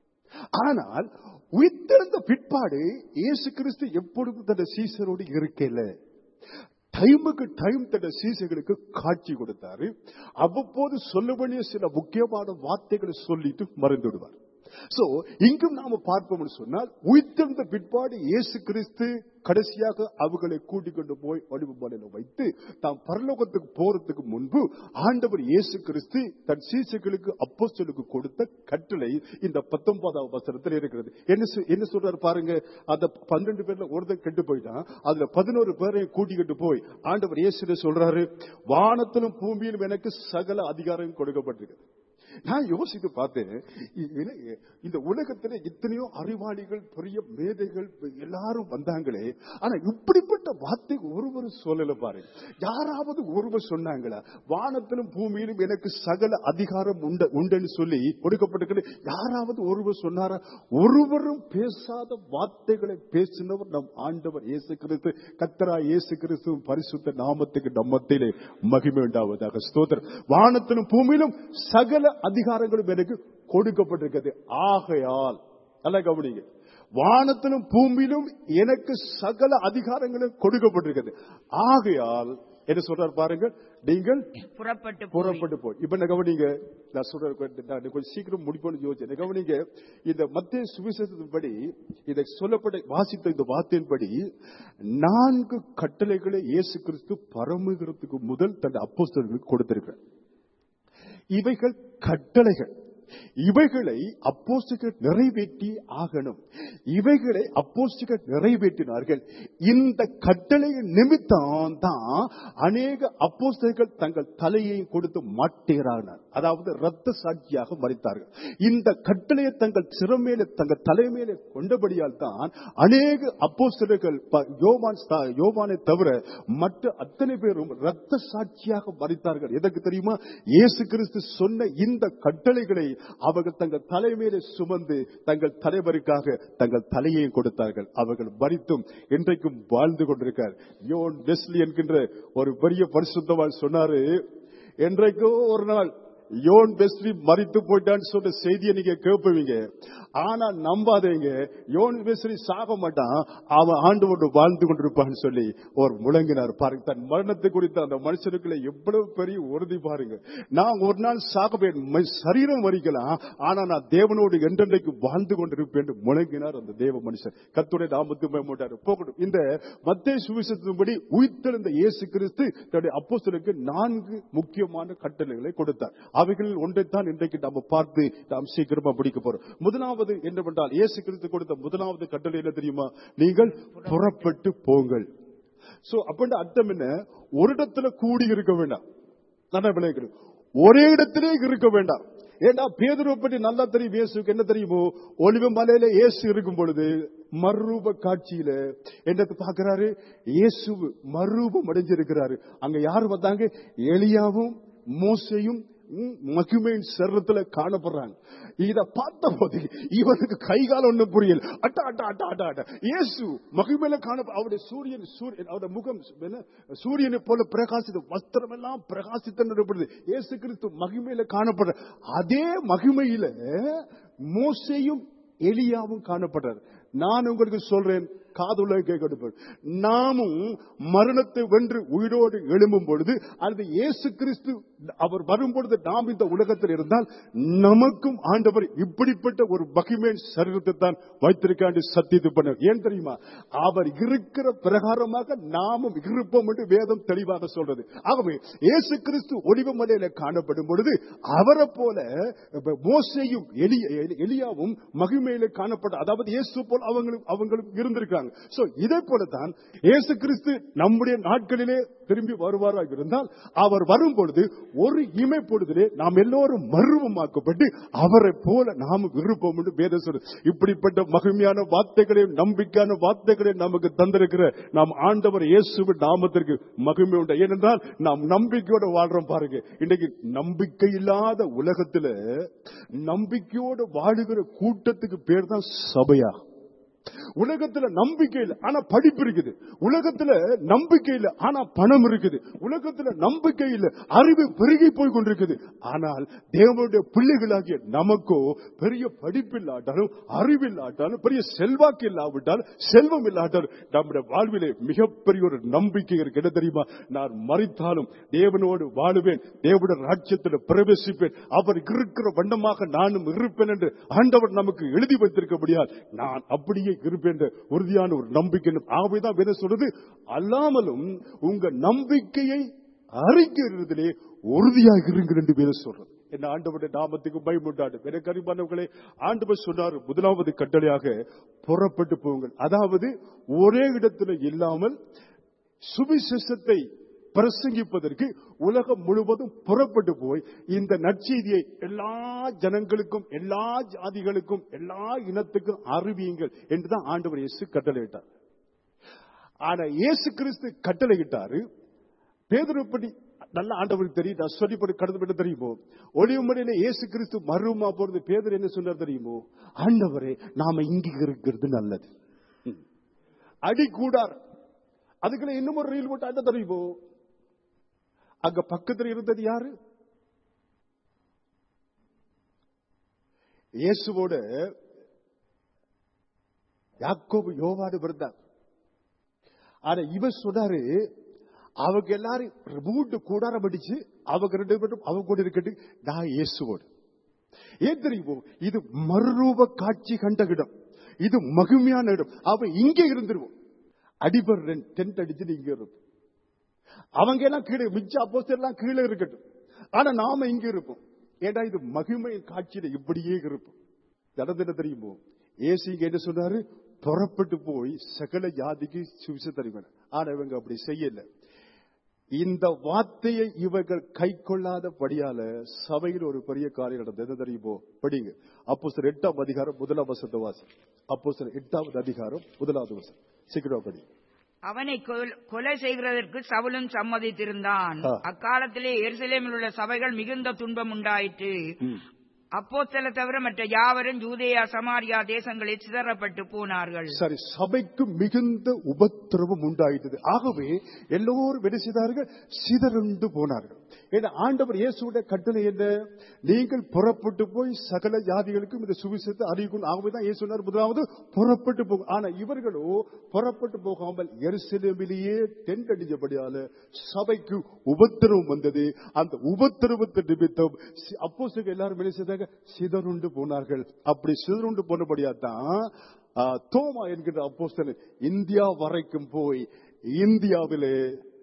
ஆனால் உயிர்த்தெழுந்த பிற்பாடு இயேசு கிறிஸ்து எப்பொழுதும் தன் சீசரோடு இருக்கல டைமுக்கு டைம் தன் சீசர்களுக்கு காட்சி கொடுத்தாரு அவ்வப்போது சொல்ல வேண்டிய சில முக்கியமான வார்த்தைகளை சொல்லிட்டு மறந்து விடுவார் சோ இங்கும் நாம பார்ப்போம்னு சொன்னால் உயிர்த்தெழுந்த பிற்பாடு இயேசு கிறிஸ்து கடைசியாக அவர்களை கூட்டிக் கொண்டு போய் ஒளிவு மலையில வைத்து தாம் பரலோகத்துக்கு போறதுக்கு முன்பு ஆண்டவர் இயேசு கிறிஸ்து தன் சீசர்களுக்கு அப்போஸ்தலருக்கு கொடுத்த கட்டளை இந்த பத்தொன்பதாம் வசனத்தில் இருக்கிறது என்ன சொ- என்ன சொல்றாரு பாருங்க அந்த பன்னெண்டு பேர்ல ஒருத்தன் கெட்டு போயிட்டான் அதுல பதினோரு பேரையும் கூட்டிக்கிட்டு போய் ஆண்டவர் இயேசு சொல்றாரு வானத்திலும் பூமியிலும் எனக்கு சகல அதிகாரம் கொடுக்கப்பட்டிருக்கு நான் யோசித்து பார்த்தேன் இ- இன- இந்த உலகத்துல எத்தனையோ அறிவாளிகள் பெரிய மேதைகள் எல்லாரும் வந்தாங்களே ஆனா இப்படிப்பட்ட வார்த்தை ஒருவரும் சொல்லல பாருங்க யாராவது ஒருவர் சொன்னாங்களா வானத்திலும் பூமியிலும் எனக்கு சகல அதிகாரம் உண்டு உண்டுன்னு சொல்லி கொடுக்கப்பட்டிருக்கிறது யாராவது ஒருவர் சொன்னாரா ஒருவரும் பேசாத வார்த்தைகளை பேசினவர் நம் ஆண்டவர் இயேசு கிறிஸ்து கத்தரா இயேசு கிறிஸ்து பரிசுத்த நாமத்துக்கு நம்மத்திலே மகிமை உண்டாவதாக ஸ்தோத்திரம் வானத்திலும் பூமியிலும் சகல அதிகாரங்களும் எனக்கு கொடுக்கப்பட்டிருக்கிறது ஆகையால் நல்ல கவனிங்க வானத்திலும் பூமியிலும் எனக்கு சகல அதிகாரங்களும் கொடுக்கப்பட்டிருக்கிறது ஆகையால் என்ன சொல்றார் பாருங்க நீங்கள் புறப்பட்டு போய் புறப்பட்டு போய் இப்ப என்ன கவனிங்க நான் சொல்ற நான் கொஞ்சம் சீக்கிரம் முடிப்போம்னு யோசிச்சேன் கவனிங்க இந்த மத்திய சுவிசேஷத்தின்படி இதை சொல்லப்பட்ட வாசித்த இந்த வார்த்தையின்படி நான்கு கட்டளைகளை இயேசு கிறிஸ்து பரமுகிறதுக்கு முதல் தன் அப்போஸ்தலர்களுக்கு கொடுத்திருக்கிறார் இவைகள் கட்டளைகள் இவைகளை அப்போஸ்தலர்கள் நிறைவேற்றி ஆகணும் இவைகளை அப்போஸ்தலர்கள் நிறைவேற்றினார்கள் இந்த கட்டளையின் நிமித்தம் தான் அநேக அப்போஸ்தலர்கள் தங்கள் தலையை கொடுத்து மாட்டேறானார் அதாவது ரத்த சாட்சியாக மறித்தார்கள் இந்த கட்டளையை தங்கள் சிறமேல தங்கள் தலைமையில கொண்டபடியால் தான் அநேக அப்போஸ்தலர்கள் ப- யோவான் ஸ்தா- யோவானை தவிர மற்ற அத்தனை பேரும் ரத்த சாட்சியாக மறித்தார்கள் எதற்கு தெரியுமா இயேசு கிறிஸ்து சொன்ன இந்த கட்டளைகளை அவர்கள் தங்கள் தலைமையில சுமந்து தங்கள் தலைவருக்காக தங்கள் தலையை கொடுத்தார்கள் அவர்கள் மறித்தும் இன்றைக்கும் வாழ்ந்து கொண்டிருக்கார் யோன் வெஸ்லி என்கின்ற ஒரு பெரிய பரிசுத்தவான் சொன்னாரு என்றைக்கோ ஒரு நாள் யோன் வெஸ்லி மறித்து போயிட்டான்னு சொன்ன செய்தியை நீங்க கேட்பீங்க ஆனா நம்பாதீங்க யோன் வெஸ்லி சாக மாட்டான் அவன் ஆண்டு வாழ்ந்து கொண்டிருப்பான்னு சொல்லி ஒரு முழங்கினார் பாருங்க தன் மரணத்தை குறித்த அந்த மனுஷனுக்குள்ள எவ்வளவு பெரிய உறுதி பாருங்க நான் ஒரு நாள் சாகவேன் ம- சரீரம் வரிக்கலாம் ஆனா நான் தேவனோடு என்றென்றைக்கு வாழ்ந்து கொண்டிருப்பேன் என்று முழங்கினார் அந்த தேவ மனுஷன் கத்துடைய நாமத்து மேம்பட்டார் போகட்டும் இந்த மத்திய சுவிசேஷத்தின்படி உயிர்த்தெழுந்த இயேசு கிறிஸ்து தன்னுடைய அப்போஸ்தலருக்கு நான்கு முக்கியமான கட்டளைகளை கொடுத்தார் அவைகளில் ஒன்றைத்தான் இன்றைக்கு நாம பார்த்து நாம் சீக்கிரமா பிடிக்க போறோம் முதலாவது என்னவென்றால் இயேசு கிறிஸ்து கொடுத்த முதலாவது கட்டளை என்ன தெரியுமா நீங்கள் புறப்பட்டு போங்கள் சோ அப்படின்ற அர்த்தம் என்ன ஒரு இடத்துல கூடி இருக்க வேண்டாம் நல்ல விளையாடு ஒரே இடத்திலே இருக்க வேண்டாம் ஏண்டா பேதுருவை பற்றி நல்லா தெரியும் இயேசுக்கு என்ன தெரியுமோ ஒளிவு மலையில இயேசு இருக்கும் பொழுது மறுரூப காட்சியில என்னத்தை பார்க்கிறாரு இயேசு மறுரூபம் அடைஞ்சிருக்கிறாரு அங்க யாரு வந்தாங்க எலியாவும் மோசையும் ம், மகிமையின் சர்வத்துல காணப்படுறாங்க இத பார்த்த போது இவனுக்கு கைகால ஒண்ணும் புரியல அட்ட அட்ட அட்ட அட்ட அட்ட இயேசு மகிமையில காண அவருடைய சூரியன் சூரியன் அவருடைய முகம் என்ன சூரியனை போல பிரகாசித்த வஸ்திரம் எல்லாம் பிரகாசித்தது இயேசு கிறிஸ்து மகிமையில காணப்படுற அதே மகிமையில மோசையும் எலியாவும் காணப்படுறார் நான் உங்களுக்கு சொல்றேன் காதுள்ள கேட்கப்படுப்பார் நாமும் மரணத்தை வென்று உயிரோடு எழும்பும் பொழுது அல்லது இயேசு கிறிஸ்து அவர் வரும் பொழுது நாம் இந்த உலகத்தில் இருந்தால் நமக்கும் ஆண்டவர் இப்படிப்பட்ட ஒரு மகிமேன் சரீரத்தை தான் வைத்திருக்காண்டு சத்தியத்து பண்ண ஏன் தெரியுமா அவர் இருக்கிற பிரகாரமாக நாமும் இருப்போம் என்று வேதம் தெளிவாக சொல்றது ஆகவே இயேசு கிறிஸ்து ஒளிவு மலையில காணப்படும் பொழுது அவரை போல இப்ப மோசேயும் எலி- எலி- எலியாவும் மகிமையில காணப்பட்ட அதாவது இயேசு போல் அவங்களும் அவங்களும் இருந்திருக்காங்க சோ இதே போலதான் இயேசு கிறிஸ்து நம்முடைய நாட்களிலே திரும்பி வருவாராக இருந்தால் அவர் வரும் பொழுது ஒரு இமை பொழுதிலே நாம் எல்லோரும் மருவமாக்கப்பட்டு அவரை போல நாம் விருப்பம் என்று வேதம் சொல்லுது இப்படிப்பட்ட மகிமையான வார்த்தைகளையும் நம்பிக்கையான வார்த்தைகளையும் நமக்கு தந்திருக்கிற நாம் ஆண்டவர் இயேசுவின் நாமத்திற்கு மகிமை உண்டு ஏனென்றால் நாம் நம்பிக்கையோட வாழ்றோம் பாருங்க இன்னைக்கு நம்பிக்கை இல்லாத உலகத்துல நம்பிக்கையோட வாழுகிற கூட்டத்துக்கு பேர் தான் சபையா உலகத்துல நம்பிக்கை இல்லை ஆனா படிப்பு இருக்குது உலகத்துல நம்பிக்கை இல்லை ஆனா பணம் இருக்குது உலகத்துல நம்பிக்கை இல்லை அறிவு பெருகி போய் கொண்டிருக்குது ஆனால் தேவனுடைய பிள்ளைகளாகிய நமக்கோ பெரிய படிப்பு இல்லாட்டாலும் அறிவு இல்லாட்டாலும் பெரிய செல்வாக்கு இல்லாவிட்டாலும் செல்வம் இல்லாட்டாலும் நம்முடைய வாழ்விலே மிகப்பெரிய ஒரு நம்பிக்கை இருக்கு என்ன தெரியுமா நான் மறித்தாலும் தேவனோடு வாழுவேன் தேவனுடைய ராஜ்யத்தில் பிரவேசிப்பேன் அவர் இருக்கிற வண்ணமாக நானும் இருப்பேன் என்று ஆண்டவர் நமக்கு எழுதி வைத்திருக்க முடியாது நான் அப்படியே இருப்பேன் என்ற உறுதியான ஒரு நம்பிக்கை ஆகவேதான் வேதம் சொல்றது அல்லாமலும் உங்க நம்பிக்கையை அறிக்கிறதிலே உறுதியாக இருங்கள் என்று வேதம் சொல்றது என்ன ஆண்டவருடைய நாமத்துக்கு பயமுண்டாடு எனக்கு அறிவானவர்களே ஆண்டவர் சொன்னார் முதலாவது கட்டளையாக புறப்பட்டு போங்கள் அதாவது ஒரே இடத்துல இல்லாமல் சுவிசேஷத்தை பிரசங்கிப்பதற்கு உலகம் முழுவதும் புறப்பட்டு போய் இந்த நற்செய்தியை எல்லா ஜனங்களுக்கும் எல்லா ஜாதிகளுக்கும் எல்லா இனத்துக்கும் அறிவியுங்கள் என்றுதான் ஆண்டவர் இயேசு கட்டளையிட்டார் ஆனா இயேசு கிறிஸ்து கட்டளையிட்டாரு பேதுருப்படி நல்ல ஆண்டவருக்கு தெரியும் நான் சொல்லிப்படி கடந்து தெரியுமோ ஒளிவுமலையில இயேசு கிறிஸ்து மருமா போறது பேதர் என்ன சொன்னார் தெரியுமோ ஆண்டவரே நாம இங்க இருக்கிறது நல்லது ம். அடி கூடார் அதுக்குள்ள இன்னும் ஒரு ரீல் போட்டு என்ன தெரியுமோ அங்க பக்கத்துல இருந்தது யாரு இயேசுவோட யாக்கோபு யோவாடு பிறந்தார் ஆனா இவர் சொன்னாரு அவங்க எல்லாரும் மூட்டு கூடாரம் அடிச்சு அவங்க ரெண்டு பேரும் அவங்க கூட இருக்கட்டு நான் இயேசுவோடு ஏன் தெரியுமோ இது மறுரூப காட்சி கண்ட இடம் இது மகிமையான இடம் அவன் இங்கே இருந்துருவோம் அடிபர் டென்ட் அடிச்சு இங்க இருப்போம் அவங்க எல்லாம் கீழே மிச்ச அப்போஸ்தலர் எல்லாம் கீழே இருக்கட்டும் ஆனா நாம இங்க இருப்போம் ஏடா இது மகிமை காட்சியில இப்படியே இருப்போம் நடந்துட்டு தெரியுமோ ஏசு இங்க என்ன சொன்னாரு புறப்பட்டு போய் சகல ஜாதிக்கு சுவிச தருவேன் ஆனா இவங்க அப்படி செய்யல இந்த வார்த்தையை இவர்கள் கை கொள்ளாதபடியால சபையில் ஒரு பெரிய காரியம் நடந்தது என்ன தெரியுமோ படிங்க அப்போ சார் எட்டாம் அதிகாரம் முதலாம் வசத்த வாசம் அப்போ சார் எட்டாவது அதிகாரம் முதலாவது வசம் சீக்கிரம் படி அவனை கொல்- கொலை செய்கிறதற்கு சவுலும் சம்மதித்திருந்தான் ஆ. அக்காலத்திலே எருசலேமில் உள்ள சபைகள் மிகுந்த துன்பம் உண்டாயிற்று ம். அப்போஸ்தல தவிர மற்ற யாவரும் யூதேயா சமாரியா தேசங்களில் சிதறப்பட்டு போனார்கள் சரி சபைக்கு மிகுந்த உபத்திரவம் உண்டாயிட்டது ஆகவே எல்லோரும் என்ன செய்தார்கள் சிதறுண்டு போனார்கள் ஏன்னா ஆண்டவர் இயேசுடைய கட்டளை என்ன நீங்கள் புறப்பட்டு போய் சகல ஜாதிகளுக்கும் இந்த சுவிசத்தை அறிவிக்கணும் ஆகவேதான் இயேசு சொன்னார் முதலாவது புறப்பட்டு போகும் ஆனா இவர்களோ புறப்பட்டு போகாமல் எருசலேமிலேயே டென்ட் அடிச்சபடியால சபைக்கு உபத்திரவம் வந்தது அந்த உபத்திரவத்தை நிமித்தம் அப்போ எல்லாரும் என்ன செய்தாங்க சிதறுண்டு போனார்கள் அப்படி சிதறுண்டு போனபடியா தான் ஆ, தோமா என்கிற அப்போஸ்தலன் இந்தியா வரைக்கும் போய் இந்தியாவிலே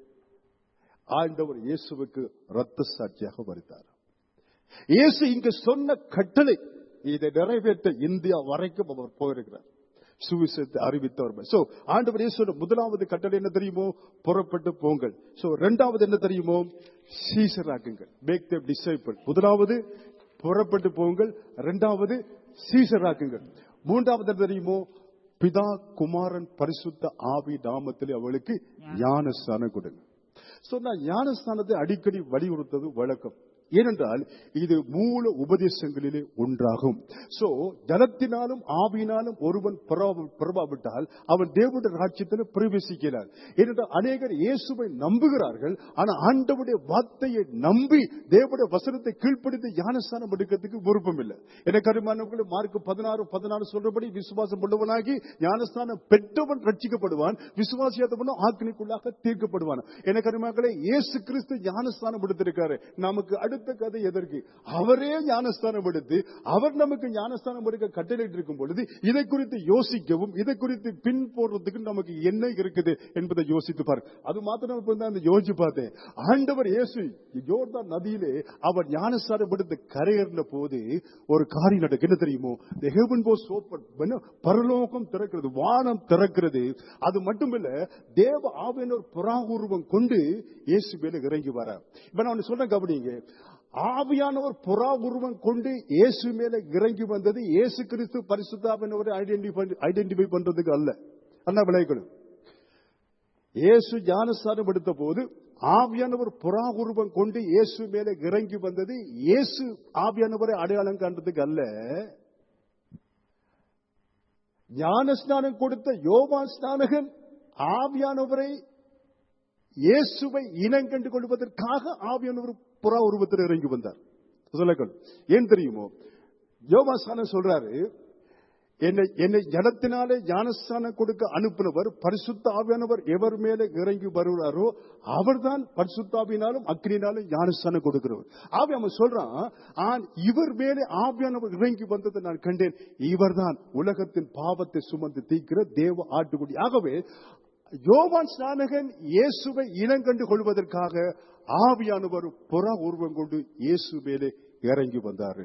ஆண்டவர் இயேசுவுக்கு ரத்த சாட்சியாக வருத்தார் இயேசு இங்கு சொன்ன கட்டளை இதை நிறைவேற்ற இந்தியா வரைக்கும் அவர் போயிருக்கிறார் சுவிசேஷத்தை அறிவித்தவர் சோ ஆண்டவர் இயேசுவோட முதலாவது கட்டளை என்ன தெரியுமோ புறப்பட்டு போங்கள் சோ இரண்டாவது என்ன தெரியுமோ சீசராக்குங்கள் மேக் தேம் டிசைபிள் முதலாவது புறப்பட்டு போங்கள் இரண்டாவது சீசராக்குங்கள் மூன்றாவது என்ன தெரியுமோ பிதா குமாரன் பரிசுத்த ஆவி நாமத்திலே அவளுக்கு ஞானஸ்தானம் கொடுங்க சொன்னா ஞானஸ்தானத்தை அடிக்கடி வலியுறுத்தது வழக்கம் ஏனென்றால் இது மூல உபதேசங்களிலே ஒன்றாகும் சோ ஜலத்தினாலும் ஆவியினாலும் ஒருவன் பிறவா- பிறவாவிட்டால் அவன் தேவனுடைய ராஜ்யத்தில் பிரவேசிக்கிறார் ஏனென்றால் அநேகர் இயேசுவை நம்புகிறார்கள் ஆனா ஆண்டவுடைய வார்த்தையை நம்பி தேவனுடைய வசனத்தை கீழ்ப்படுத்தி ஞானஸ்தானம் எடுக்கிறதுக்கு விருப்பம் இல்லை எனக்கு அருமானவர்களே மார்க் பதினாறு பதினாறு சொல்றபடி விசுவாசம் உள்ளவனாகி ஞானஸ்தானம் பெற்றவன் ரட்சிக்கப்படுவான் விசுவாசியாதவனும் ஆக்கினிக்குள்ளாக தீர்க்கப்படுவான் எனக்கு அருமாக்களே இயேசு கிறிஸ்து ஞானஸ்தானம் எடுத்திருக்காரு நமக்கு அடுத்த கதை எதற்கு அவரே ஞானஸ்தானம் எடுத்து அவர் நமக்கு ஞானஸ்தானம் எடுக்க கட்டளையிட்டு இருக்கும் பொழுது இதை குறித்து யோசிக்கவும் இதை குறித்து பின் போடுறதுக்கு நமக்கு என்ன இருக்குது என்பதை யோசித்து பாரு அது மாத்திரம் இப்ப தான் அந்த யோசிச்சு பார்த்தேன் ஆண்டவர் இயேசு யோர்தான் நதியிலே அவர் ஞானஸ்தானம் எடுத்து கரையேறின போது ஒரு காரியம் நடக்கு என்ன தெரியுமோ the heaven was opened. என்ன? பரலோகம் திறக்கிறது வானம் திறக்கிறது அது மட்டுமில்ல தேவ ஆவியனர் புறாவுருவம் கொண்டு இயேசு மேல இறங்கி வர இப்ப நான் ஒண்ணு சொல்றேன் கவனிங்க ஆவியானவர் புறா உருவம் கொண்டு இயேசு மேல இறங்கி வந்தது இயேசு கிறிஸ்து பரிசுத்தாவினவரை ஐடென்டிஃபை ஐடென்டிஃபை பண்றதுக்கு அல்ல அண்ணா விளைக்கணும் இயேசு ஞானஸ்தானம் எடுத்த போது ஆவியானவர் புறா உருவம் கொண்டு இயேசு மேல இறங்கி வந்தது இயேசு ஆவியானவரை அடையாளம் காண்றதுக்கு அல்ல ஞானஸ்நானம் கொடுத்த யோவான் ஸ்நானகன் ஆவியானவரை இயேசுவை இனங்கண்டு கொள்வதற்காக ஆவியானவர் புறா உருவத்தில் இறங்கி வந்தார் சொல்லக்கள் ஏன் தெரியுமோ யோவாஸ்தானம் சொல்றாரு என்னை என்னை ஜனத்தினாலே ஞானஸ்தானம் கொடுக்க அனுப்பினவர் பரிசுத்த ஆவியானவர் எவர் மேலே இறங்கி வருகிறாரோ அவர்தான் பரிசுத்தாவினாலும் அக்னினாலும் ஞானஸ்தானம் கொடுக்கிறவர் ஆவி அவன் சொல்றான் ஆன் இவர் மேலே ஆவியானவர் இறங்கி வந்ததை நான் கண்டேன் இவர்தான் உலகத்தின் பாவத்தை சுமந்து தீக்கிற தேவ ஆட்டுக்குடி ஆகவே யோவான் ஸ்நானகன் இயேசுவை இனங்கண்டு கொள்வதற்காக ஆவியானவர் புற உருவம் கொண்டு இயேசு மேலே இறங்கி வந்தாரு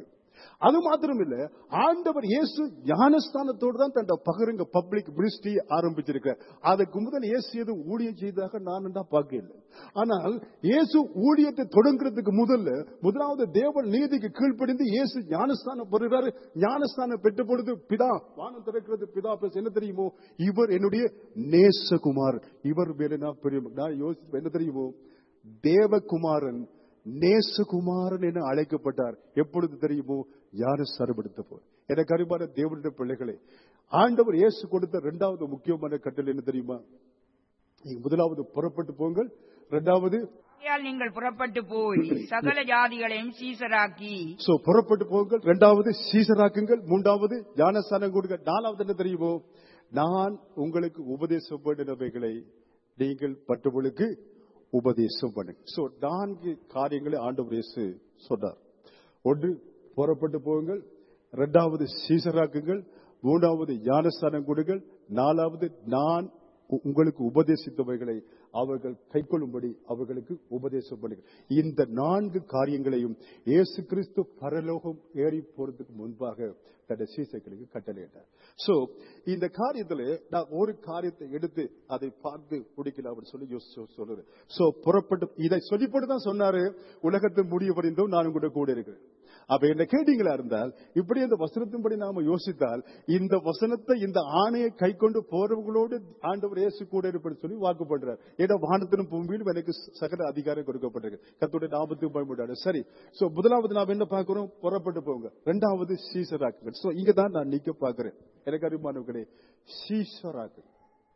அது மாத்திரம் இல்ல ஆண்டவர் இயேசு ஞானஸ்தானத்தோடு தான் தன் பகருங்க பப்ளிக் மினிஸ்ட்ரி ஆரம்பிச்சிருக்க அதுக்கு முதல் இயேசு எதுவும் ஊழியம் செய்ததாக நான் தான் பார்க்கல ஆனால் இயேசு ஊழியத்தை தொடங்குறதுக்கு முதல்ல முதலாவது தேவன் நீதிக்கு கீழ்ப்படிந்து இயேசு ஞானஸ்தானம் பெறுகிறாரு ஞானஸ்தானம் பெற்ற பொழுது பிதா வானம் திறக்கிறது பிதா பேச என்ன தெரியுமோ இவர் என்னுடைய நேசகுமார் இவர் மேல நான் பெரிய நான் யோசிப்பேன் என்ன தெரியுமோ தேவகுமாரன் நேசகுமாரன் என அழைக்கப்பட்டார் எப்பொழுது தெரியுமோ யாரு சரபடுத்த போர் எனக்கு அறிவான தேவனுடைய பிள்ளைகளே ஆண்டவர் இயேசு கொடுத்த இரண்டாவது முக்கியமான கட்டளை என்ன தெரியுமா நீங்க முதலாவது புறப்பட்டு போங்கள் இரண்டாவது ஆகையால் நீங்கள் புறப்பட்டு போய் சகல ஜாதிகளையும் சீசராக்கி சோ புறப்பட்டு போங்கள் இரண்டாவது சீசராக்குங்கள் மூன்றாவது ஞானஸ்தானம் கொடுங்க நாலாவது என்ன தெரியுமோ நான் உங்களுக்கு உபதேசம் பண்ணினவைகளை நீங்கள் மற்றவர்களுக்கு உபதேசம் பண்ணுங்க சோ நான்கு காரியங்களை ஆண்டவர் இயேசு சொன்னார் ஒன்று புறப்பட்டு போங்கள் இரண்டாவது சீசராக்குங்கள் மூன்றாவது ஞானஸ்தானம் கொடுங்கள் நாலாவது நான் உ- உங்களுக்கு உபதேசித்தவைகளை அவர்கள் கைக்கொள்ளும்படி அவர்களுக்கு உபதேசம் பண்ணுங்கள் இந்த நான்கு காரியங்களையும் இயேசு கிறிஸ்து பரலோகம் ஏறி போறதுக்கு முன்பாக தன்னுடைய சீசைகளுக்கு கட்டளையிட்டார் சோ இந்த காரியத்துல நான் ஒரு காரியத்தை எடுத்து அதை பார்த்து முடிக்கலாம் சொல்லி யோசிச்சு சொல்லுறேன் சோ புறப்பட்டு இதை சொல்லிப்பட்டு தான் சொன்னாரு உலகத்தின் முடிவு வரைந்தும் நான் உங்களோட கூட இருக்கிறேன் அப்ப என்ன கேட்டீங்களா இருந்தால் இப்படி இந்த வசனத்தின்படி நாம யோசித்தால் இந்த வசனத்தை இந்த ஆணையை கை கொண்டு போறவங்களோடு ஆண்டவர் இயேசு கூட இருப்பேன்னு சொல்லி வாக்கு பண்றார் ஏன்னா வானத்திலும் பூமியிலும் எனக்கு சகல அதிகாரம் கொடுக்கப்பட்டிருக்கு கத்தோட நாமத்துக்கு பயன்படாது சரி சோ முதலாவது நாம் என்ன பார்க்கிறோம் புறப்பட்டு போங்க இரண்டாவது சீசராக்குங்கள் சோ இங்க தான் நான் நிக்க பார்க்கிறேன் எனக்கு அறிமானவர்களே சீசராக்கு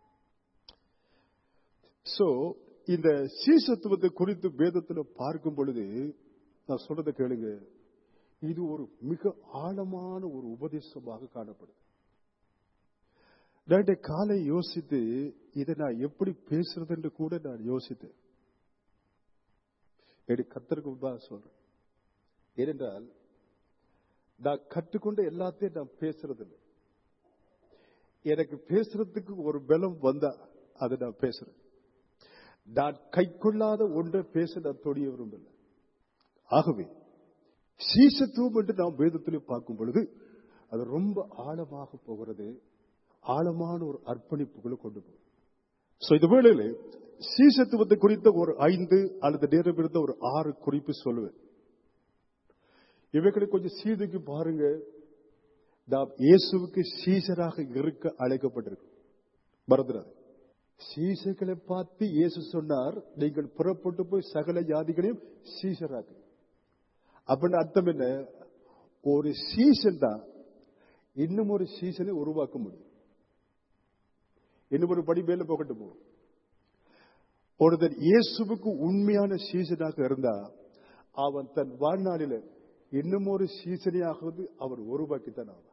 சோ இந்த சீசத்துவத்தை குறித்து வேதத்துல பார்க்கும் பொழுது நான் சொல்றதை கேளுங்க இது ஒரு மிக ஆழமான ஒரு உபதேசமாக காணப்படுது நான் காலை யோசித்து இதை நான் எப்படி பேசுறது என்று கூட நான் யோசித்தேன் எனக்கு கத்தருக்கு முன்பாக சொல்றேன் ஏனென்றால் நான் கற்றுக்கொண்ட எல்லாத்தையும் நான் பேசுறது இல்லை எனக்கு பேசுறதுக்கு ஒரு பலம் வந்தா அதை நான் பேசுறேன் நான் கைக்கொள்ளாத ஒன்றை பேச நான் தொடிய விரும்பல ஆகவே சீசத்துவம் என்று நாம் வேதத்திலே பார்க்கும் பொழுது அது ரொம்ப ஆழமாக போகிறது ஆழமான ஒரு அர்ப்பணிப்புகளை கொண்டு போகும் சோ இந்த வேளையில சீசத்துவத்தை குறித்த ஒரு ஐந்து அல்லது நேரம் இருந்த ஒரு ஆறு குறிப்பு சொல்லுவேன் இவைகளை கொஞ்சம் சீதுக்கு பாருங்க நாம் இயேசுவுக்கு சீசராக இருக்க அழைக்கப்பட்டிருக்கும் மறந்துடாது சீசர்களை பார்த்து இயேசு சொன்னார் நீங்கள் புறப்பட்டு போய் சகல ஜாதிகளையும் சீசராக்கு அப்படின்னு அர்த்தம் என்ன ஒரு சீசன் தான் இன்னும் ஒரு சீசனை உருவாக்க முடியும் இன்னும் ஒரு படி மேல போகட்டு போகும் ஒருத்தன் இயேசுவுக்கு உண்மையான சீசனாக இருந்தா அவன் தன் வாழ்நாளில இன்னும் ஒரு சீசனையாவது அவர் உருவாக்கித்தான் ஆவான்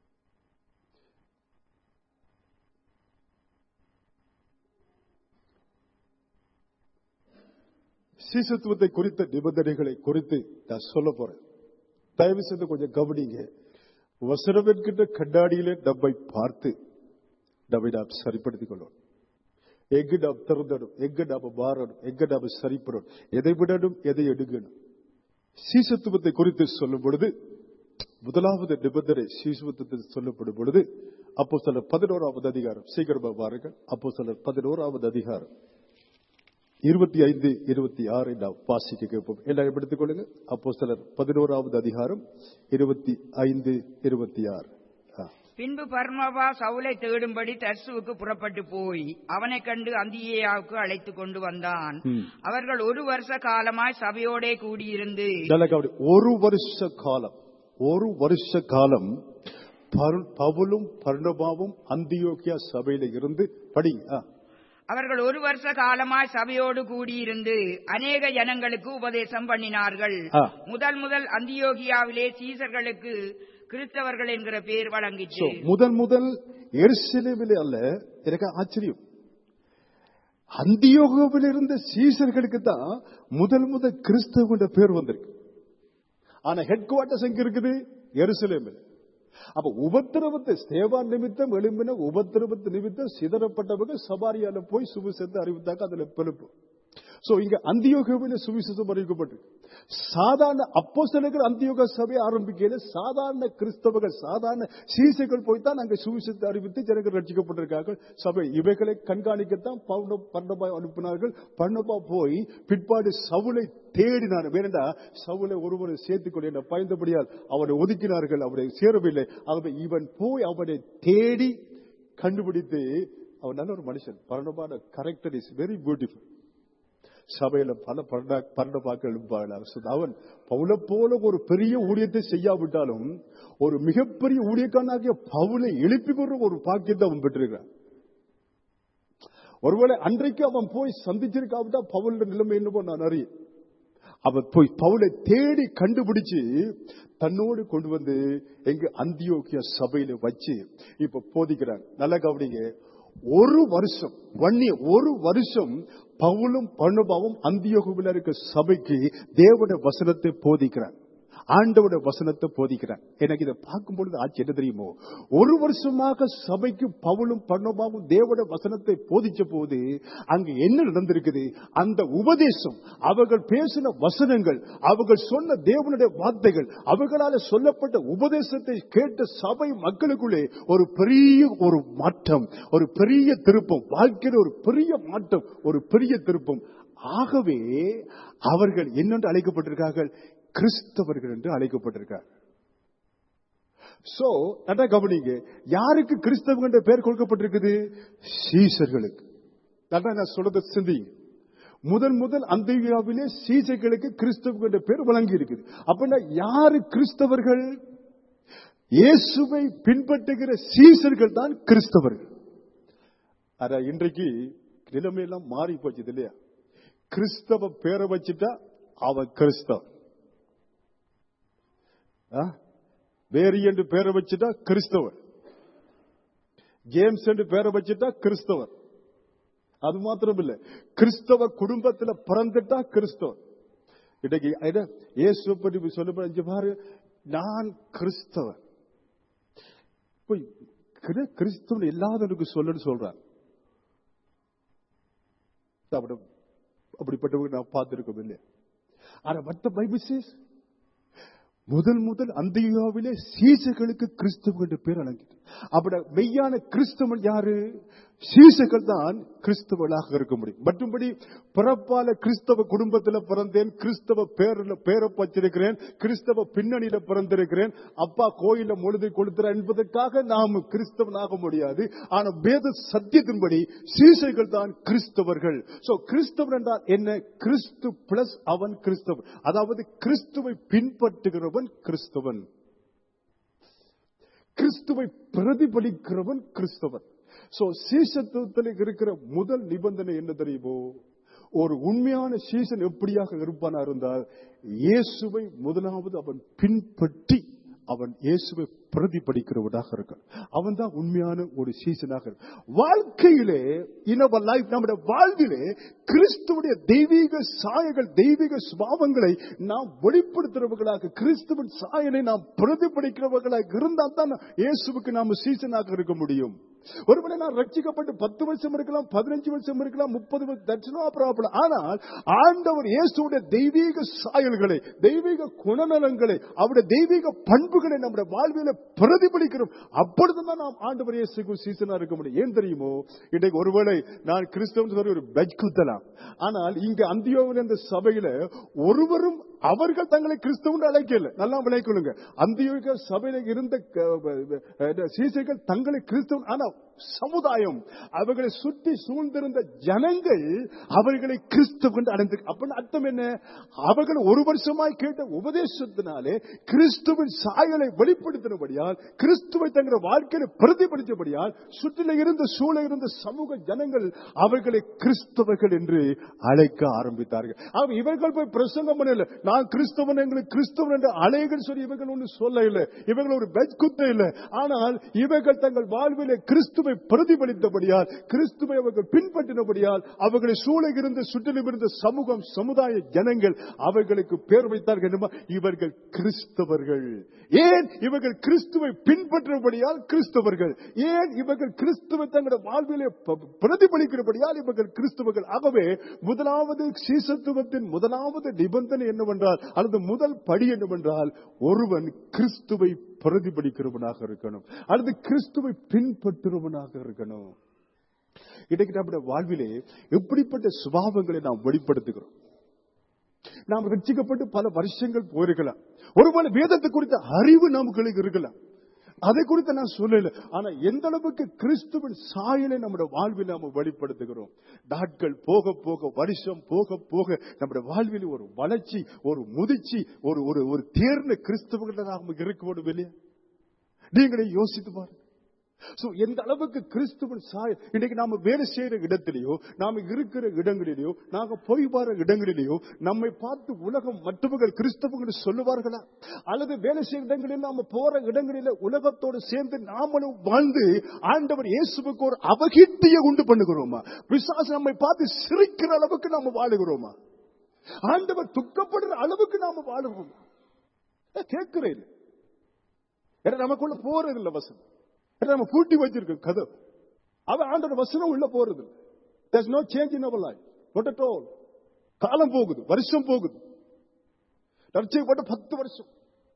சீசத்துவத்தை குறித்த நிபந்தனைகளை குறித்து நான் சொல்ல போறேன் தயவு செய்து கொஞ்சம் கவனிங்க வசனம் என்கின்ற கண்ணாடியிலே நம்மை பார்த்து நம்மை நாம் சரிப்படுத்திக் கொள்ளணும் எங்கு நாம் திறந்தடும் எங்கு நாம மாறணும் எங்கு நாம சரிப்படணும் எதை விடணும் எதை எடுக்கணும் சீசத்துவத்தை குறித்து சொல்லும் பொழுது முதலாவது நிபந்தனை சீசுவத்தை சொல்லப்படும் பொழுது அப்போ சிலர் பதினோராவது அதிகாரம் சீக்கிரமா பாருங்கள் அப்போ சிலர் பதினோராவது அதிகாரம் இருபத்தி ஐந்து இருபத்தி ஆறை நாம் வாசிக்க கேட்போம் எல்லாரும் எடுத்துக் கொள்ளுங்க அப்போ சிலர் பதினோராவது அதிகாரம் இருபத்தி ஐந்து இருபத்தி ஆறு ஆ. பின்பு பர்னபா சவுலை தேடும்படி தர்சுவுக்கு புறப்பட்டு போய் அவனைக் கண்டு அந்தியேயாவுக்கு அழைத்துக் கொண்டு வந்தான் ம். அவர்கள் ஒரு வருஷ காலமாய் சபையோடே கூடியிருந்து நல்லா கவனி. ஒரு வருஷ காலம் ஒரு வருஷ காலம் பரு- பவுலும் பர்ணபாவும் அந்தியோக்கியா சபையில இருந்து படிங்க ஆ. அவர்கள் ஒரு வருஷ காலமாய் சபையோடு கூடியிருந்து அநேக ஜனங்களுக்கு உபதேசம் பண்ணினார்கள் ஆ. முதல் முதல் அந்தியோகியாவிலே சீசர்களுக்கு கிறிஸ்தவர்கள் என்கிற பெயர் So, வழங்கிற்று முதல் முதல் எருசலேமிலே அல்ல எனக்கு ஆச்சரியம் அந்தியோகவில் இருந்த சீசர்களுக்கு தான் முதல் முதல் கிறிஸ்தவ பேர் வந்திருக்கு ஆனா ஹெட் குவார்டர்ஸ் எங்க இருக்குது எருசலேமில் அப்ப உபத்திரவத்தை ஸ்தேவான் நிமித்தம் எழும்பின உபத்திரவத்து நிமித்தம் சிதறப்பட்டவங்க சபாரியால போய் சுவிசேஷத்தை அறிவித்தாக்க அதுல பிறப்பு சோ இங்க அந்தியோகவில சுவிசேஷம் அறிவிக்கப்பட்டு சாதாரண அப்போஸ்தலர்கள் அந்தியோக சபை ஆரம்பிக்கையில சாதாரண கிறிஸ்தவர்கள் சாதாரண சீசைகள் போய் தான் அங்க சுவிசேஷத்தை அறிவித்து ஜனங்கள் ரட்சிக்கப்பட்டிருக்கார்கள் சபை இவைகளை கண்காணிக்கத்தான் பவுன பர்ணபா அனுப்பினார்கள் பர்ணபா போய் பிற்பாடு சவுலை தேடினார் வேண்டா சவுலை ஒருவரை சேர்த்துக் கொள்ள என்ற பயந்தபடியால் அவனை ஒதுக்கினார்கள் அவரை சேரவில்லை ஆகவே இவன் போய் அவனை தேடி கண்டுபிடித்து அவன் நல்ல ஒரு மனுஷன் பர்ணபான கரெக்டர் இஸ் வெரி பியூட்டிஃபுல் சபையில பல பர்ணபாக்கள் எழுப்பார்கள் So, அவன் பவுல போல ஒரு பெரிய ஊழியத்தை செய்யாவிட்டாலும் ஒரு மிகப்பெரிய ஊழியக்காரனாகிய பவுலை எழுப்பி கொண்டு ஒரு பாக்கியத்தை அவன் பெற்றிருக்கிறான் ஒருவேளை அன்றைக்கு அவன் போய் சந்திச்சிருக்காவிட்டா பவுல நிலைமை என்னவோ நான் அறியேன் அவன் போய் பவுலை தேடி கண்டுபிடிச்சு தன்னோடு கொண்டு வந்து எங்க அந்தியோக்கிய சபையில வச்சு இப்ப போதிக்கிறாங்க நல்ல கவனிங்க ஒரு வருஷம் வன்னிய ஒரு வருஷம் பவுலும் பணுபாவும் அந்தியோகுவில் இருக்க சபைக்கு தேவட வசனத்தை போதிக்கிறார் ஆண்டவோட வசனத்தை போதிக்கிறார் எனக்கு இதை பார்க்கும் பொழுது ஆட்சி என்ன தெரியுமோ ஒரு வருஷமாக சபைக்கு பவுலும் பர்ணபாவும் தேவட வசனத்தை போதிச்ச போது அங்க என்ன நடந்திருக்குது அந்த உபதேசம் அவர்கள் பேசின வசனங்கள் அவர்கள் சொன்ன தேவனுடைய வார்த்தைகள் அவர்களால சொல்லப்பட்ட உபதேசத்தை கேட்ட சபை மக்களுக்குள்ளே ஒரு பெரிய ஒரு மாற்றம் ஒரு பெரிய திருப்பம் வாழ்க்கையில் ஒரு பெரிய மாற்றம் ஒரு பெரிய திருப்பம் ஆகவே அவர்கள் என்னென்று அழைக்கப்பட்டிருக்கார்கள் கிறிஸ்தவர்கள் என்று அழைக்கப்பட்டிருக்கார் சோ நல்லா கவனிங்க யாருக்கு கிறிஸ்தவங்க என்ற பெயர் கொடுக்கப்பட்டிருக்குது சீசர்களுக்கு நல்லா நான் சொல்றத சிந்திங்க முதல் முதல் அந்தியாவிலே சீசர்களுக்கு கிறிஸ்தவங்க என்ற பெயர் வழங்கி இருக்குது அப்படின்னா யாரு கிறிஸ்தவர்கள் இயேசுவை பின்பற்றுகிற சீசர்கள் தான் கிறிஸ்தவர்கள் ஆனா இன்றைக்கு நிலைமையெல்லாம் மாறி போச்சு இல்லையா கிறிஸ்தவ பேரை வச்சுட்டா அவன் கிறிஸ்தவன் வேரி என்று பேரை வச்சுட்டா கிறிஸ்தவர் ஜேம்ஸ் என்று பேரை வச்சுட்டா கிறிஸ்தவர் அது மாத்திரம் இல்ல கிறிஸ்தவ குடும்பத்துல பிறந்துட்டா கிறிஸ்தவர் இன்னைக்கு இயேசு பற்றி சொல்ல பாரு நான் கிறிஸ்தவர் கிறிஸ்தவன் இல்லாதவனுக்கு சொல்லுன்னு சொல்றான் அப்படிப்பட்டவங்க நான் பார்த்திருக்கோம் இல்லையா ஆனா மற்ற பைபிள் சேஸ் முதல் முதல் அந்தியாவிலே சீசர்களுக்கு கிறிஸ்தவ என்று பேர் அடங்கிட்டு அப்படி மெய்யான கிறிஸ்தவன் யாரு சீசர்கள் தான் கிறிஸ்தவர்களாக இருக்க முடியும் மற்றும்படி பிறப்பால கிறிஸ்தவ குடும்பத்தில் பிறந்தேன் கிறிஸ்தவ பேரில் பேரை வச்சிருக்கிறேன் கிறிஸ்தவ பின்னணியில பிறந்திருக்கிறேன் அப்பா கோயில முழுதை கொடுத்துற என்பதற்காக நாம் கிறிஸ்தவனாக முடியாது ஆனா வேத சத்தியத்தின்படி சீசைகள் தான் கிறிஸ்தவர்கள் சோ கிறிஸ்தவன் என்றால் என்ன கிறிஸ்து பிளஸ் அவன் கிறிஸ்தவன் அதாவது கிறிஸ்துவை பின்பற்றுகிறவன் கிறிஸ்தவன் கிறிஸ்துவை பிரதிபலிக்கிறவன் கிறிஸ்தவன் சோ சீசத்துவத்தில் இருக்கிற முதல் நிபந்தனை என்ன தெரியுமோ ஒரு உண்மையான சீசன் எப்படியாக இருப்பானா இருந்தால் இயேசுவை முதலாவது அவன் பின்பற்றி அவன் இயேசுவை பிரதிபலிக்கிறவனாக இருக்க அவன் தான் உண்மையான ஒரு சீசனாக வாழ்க்கையிலே இனவ லைஃப் நம்முடைய வாழ்விலே கிறிஸ்துவனுடைய தெய்வீக சாயங்கள் தெய்வீக சுபாவங்களை நாம் வெளிப்படுத்துறவர்களாக கிறிஸ்துவின் சாயலை நாம் பிரதிபலிக்கிறவர்களாக இருந்தால் தான் இயேசுவுக்கு நாம் சீசனாக இருக்க முடியும் ஒருவேளை நான் ரட்சிக்கப்பட்டு பத்து வருஷம் இருக்கலாம் பதினஞ்சு வருஷம் இருக்கலாம் முப்பது வருஷம் ப்ராப்ளம் ஆனால் ஆண்டவர் இயேசுடைய தெய்வீக சாயல்களை தெய்வீக குணநலங்களை அவருடைய தெய்வீக பண்புகளை நம்முடைய வாழ்வில பிரதிபலிக்கிறோம் அப்பொழுதுதான் நாம் ஆண்டவர் இயேசுக்கு சீசனா இருக்க முடியும் ஏன் தெரியுமோ இன்றைக்கு ஒருவேளை நான் கிறிஸ்தவன் சொல்லி ஒரு பெஜ் குத்தலாம் ஆனால் இங்க அந்தியோவில் இந்த சபையில ஒருவரும் அவர்கள் தங்களை கிறிஸ்தவன் அழைக்கல நல்லா விளைக்கொள்ளுங்க அந்தியோக சபையில இருந்த சீசைகள் தங்களை கிறிஸ்தவன் ஆனா சமுதாயம் அவர்களை சுற்றி சூழ்ந்திருந்த ஜனங்கள் அவர்களை கிறிஸ்தவன் அடைந்து அப்படின்னு அர்த்தம் என்ன அவர்கள் ஒரு வருஷமாய் கேட்ட உபதேசத்தினாலே கிறிஸ்துவின் சாயலை வெளிப்படுத்தினபடியால் கிறிஸ்துவை தங்கள் வாழ்க்கையில பிரதிபலித்தபடியால் சுற்றில இருந்த சூழ இருந்த சமூக ஜனங்கள் அவர்களை கிறிஸ்தவர்கள் என்று அழைக்க ஆரம்பித்தார்கள் ஆக இவர்கள் போய் பிரசங்கம் பண்ணல நான் கிறிஸ்தவன் எங்களுக்கு கிறிஸ்தவன் என்று அழைகள் சொல்லி இவர்கள் ஒன்று சொல்ல இல்லை இவர்கள் ஒரு பெஜ் குத்த இல்லை ஆனால் இவர்கள் தங்கள் வாழ்விலே கிறிஸ்துவை கிறிஸ்துவை பிரதிபலித்தபடியால் கிறிஸ்துவை அவர்கள் பின்பற்றினபடியால் அவர்களை சூழ இருந்த சுற்றிலும் இருந்த சமூகம் சமுதாய ஜனங்கள் அவர்களுக்கு பேர் வைத்தார்கள் என்னமா இவர்கள் கிறிஸ்தவர்கள் ஏன் இவர்கள் கிறிஸ்துவை பின்பற்றபடியால் கிறிஸ்தவர்கள் ஏன் இவர்கள் கிறிஸ்துவை தங்களுடைய வாழ்விலே ப- பிரதிபலிக்கிறபடியால் இவர்கள் கிறிஸ்தவர்கள் ஆகவே முதலாவது சீசத்துவத்தின் முதலாவது நிபந்தனை என்னவென்றால் அல்லது முதல் படி என்னவென்றால் ஒருவன் கிறிஸ்துவை பிரதிபலிக்கிறவனாக இருக்கணும் அல்லது கிறிஸ்துவை பின்பற்றுறவனாக இருக்கணும் இன்றைக்கு நம்முடைய வாழ்விலே எப்படிப்பட்ட சுபாவங்களை நாம் வெளிப்படுத்துகிறோம் நாம் ரட்சிக்கப்பட்டு பல வருஷங்கள் போயிருக்கலாம் ஒருவேளை வேதத்தை குறித்த அறிவு நமக்கு இருக்கலாம் அதை குறித்து நான் சொல்லல ஆனா எந்த அளவுக்கு கிறிஸ்துவின் சாயலை நம்முடைய வாழ்வில் நாம வெளிப்படுத்துகிறோம் நாட்கள் போக போக வருஷம் போக போக நம்முடைய வாழ்வில் ஒரு வளர்ச்சி ஒரு முதிர்ச்சி ஒரு ஒரு ஒரு தேர்ந்த கிறிஸ்தவர்கள் நாம இருக்க வேண்டும் இல்லையா நீங்களே யோசித்து பாருங்க சோ எந்த அளவுக்கு கிறிஸ்துவின் சாய இன்னைக்கு நாம வேலை செய்யற இடத்திலேயோ நாம இருக்கிற இடங்களிலேயோ நாங்க போய் வர இடங்களிலேயோ நம்மை பார்த்து உலகம் மற்றவர்கள் கிறிஸ்தவர்கள் சொல்லுவார்களா அல்லது வேலை செய்யற இடங்களில் நாம போற இடங்களில உலகத்தோடு சேர்ந்து நாமளும் வாழ்ந்து ஆண்டவர் இயேசுவுக்கு ஒரு அபகீர்த்தியை உண்டு பண்ணுகிறோமா விசுவாச நம்மை பார்த்து சிரிக்கிற அளவுக்கு நாம வாழுகிறோமா ஆண்டவர் துக்கப்படுற அளவுக்கு நாம வாழுகிறோமா கேட்கிறேன் ஏன்னா நமக்குள்ள போறது இல்ல வசனம் ஏன்னா நம்ம பூட்டி வச்சிருக்கோம் கதை அவன் ஆண்டோட வசனம் உள்ள போறது இல்ல There's no change in our life. Not at all. காலம் போகுது வருஷம் போகுது ரட்சிக்கப்பட்ட பத்து வருஷம்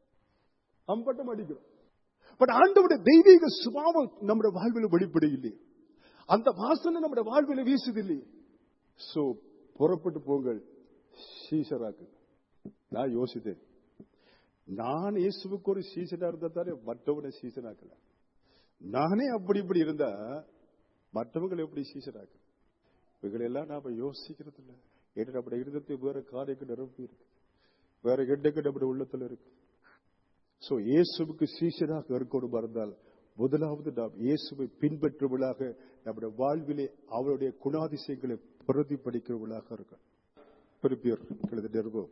அம்பட்டம் அடிக்கிறோம் பட் ஆண்டவுடைய தெய்வீக சுபாவம் நம்முடைய வாழ்வில் வெளிப்படையில்லை அந்த வாசனை நம்முடைய வாழ்வில் வீசுது இல்லையே சோ புறப்பட்டு போங்கள் சீசராக்கு நான் யோசித்தேன் நான் இயேசுவுக்கு ஒரு சீசனா இருந்தா தானே மற்றவனை சீசனாக்கல நானே அப்படி இப்படி இருந்தா மற்றவங்களை எப்படி சீசனாக்க இவைகளெல்லாம் நாம யோசிக்கிறது இல்லை ஏன்னா நம்முடைய இருதத்தை வேற காரியங்கள் நிரம்பி இருக்கு வேற எண்ணங்கள் நம்முடைய உள்ளத்துல இருக்கு சோ இயேசுவுக்கு சீசனாக இருக்கணும் இருந்தால் முதலாவது நாம் இயேசுவை பின்பற்றுவதாக நம்முடைய வாழ்விலே அவருடைய குணாதிசயங்களை பிரதிபலிக்கிறவர்களாக இருக்க பிரிப்பியர் எழுத நிருபம்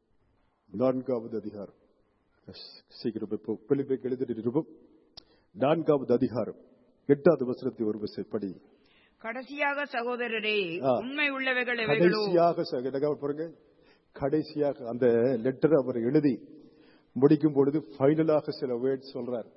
நான்காவது அதிகாரம் சீக்கிரம் இப்போ பிலிப்பை எழுத நிருபம் நான்காவது அதிகாரம் எட்டாவது வசனத்தை ஒரு விசை படி கடைசியாக சகோதரரே ஆ. உண்மை உள்ளவைகள் எவைகளோ கடைசியாக ச- எனக்கு பாருங்க கடைசியாக அந்த லெட்டர் அவர் எழுதி முடிக்கும் பொழுது ஃபைனலாக சில வேர்ட் சொல்றார்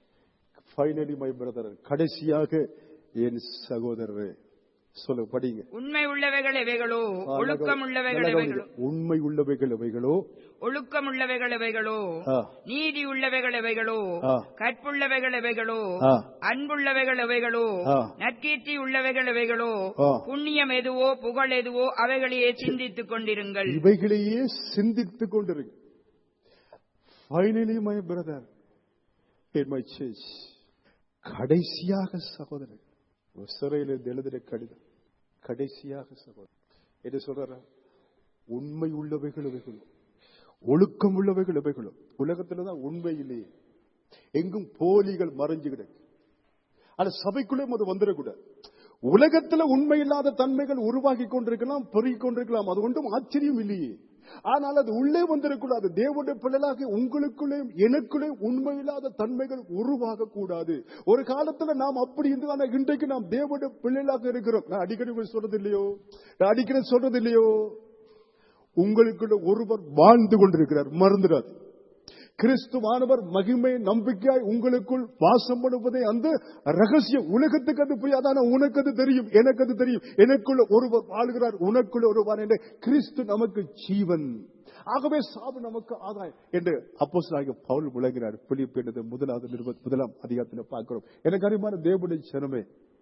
ஃபைனலி மை பிரதர் கடைசியாக என் சகோதரரே சொல்ல படிங்க உண்மை உள்ளவைகள் எவைகளோ ஆ, ஒழுக்கம் உள்ளவைகள் நல்லா எவைகளோ கவனிங்க. உண்மை உள்ளவைகள் எவைகளோ ஒழுக்கம் உள்ளவைகள் எவைகளோ ஆ, நீதி உள்ளவைகள் எவைகளோ ஆ. கற்புள்ளவைகள் எவைகளோ ஆ. அன்புள்ளவைகள் எவைகளோ ஆ. நற்கீர்த்தி உள்ளவைகள் எவைகளோ ஆ. புண்ணியம் எதுவோ புகழ் எதுவோ அவைகளையே சிந்தித்துக் கொண்டிருங்கள் இவைகளையே சிந்தித்துக் கொண்டிருக்கு finally my brother in my church கடைசியாக சகோதரர் ஒரு சிறையில் இருந்து எழுதுற கடிதம் கடைசியாக சகோதரர் என்ன சொல்ற உண்மை உள்ளவைகள் இவைகளும் ஒழுக்கம் உள்ளவைகள் இவைகளும் உலகத்துல தான் உண்மை இல்லையே எங்கும் போலிகள் மறைஞ்சு கிடக்கு ஆனா சபைக்குள்ளே அது வந்துடக்கூடாது உலகத்துல உண்மை இல்லாத தன்மைகள் உருவாகி கொண்டிருக்கலாம் பெருகிக் கொண்டிருக்கலாம் அது ஒன்றும் ஆச்சரியம் இல்லையே ஆனால் அது உள்ளே வந்துடக்கூடாது தேவனுடைய பிள்ளைகளாக உங்களுக்குள்ளே எனக்குள்ளே உண்மை இல்லாத தன்மைகள் உருவாக கூடாது ஒரு காலத்துல நாம் அப்படி இருந்து ஆனா இன்றைக்கு நாம் தேவனுடைய பிள்ளைகளாக இருக்கிறோம் நான் அடிக்கடி உங்களுக்கு சொல்றது இல்லையோ நான் அடிக்கடி சொல்றது இல்லையோ உங்களுக்குள்ள ஒருவர் வாழ்ந்து கொண்டிருக்கிறார் மறந்துடாது கிறிஸ்துவானவர் மகிமை நம்பிக்கையாய் உங்களுக்குள் வாசம் பண்ணுவதை அந்த ரகசிய உலகத்துக்கு அது புரியாது ஆனா உனக்கு அது தெரியும் எனக்கு அது தெரியும் எனக்குள்ள ஒருவர் வாழ்கிறார் உனக்குள்ள ஒருவர் என்ற கிறிஸ்து நமக்கு ஜீவன் ஆகவே சாவு நமக்கு ஆதாயம் என்று அப்போஸ்தலனாகிய பவுல் முழங்கினார் பிலிப்பு என்பது முதலாவது நிருப முதலாம் அதிகாரத்தில் பார்க்கிறோம் எனக்கு அறிமான தேவனுடைய ஜனமே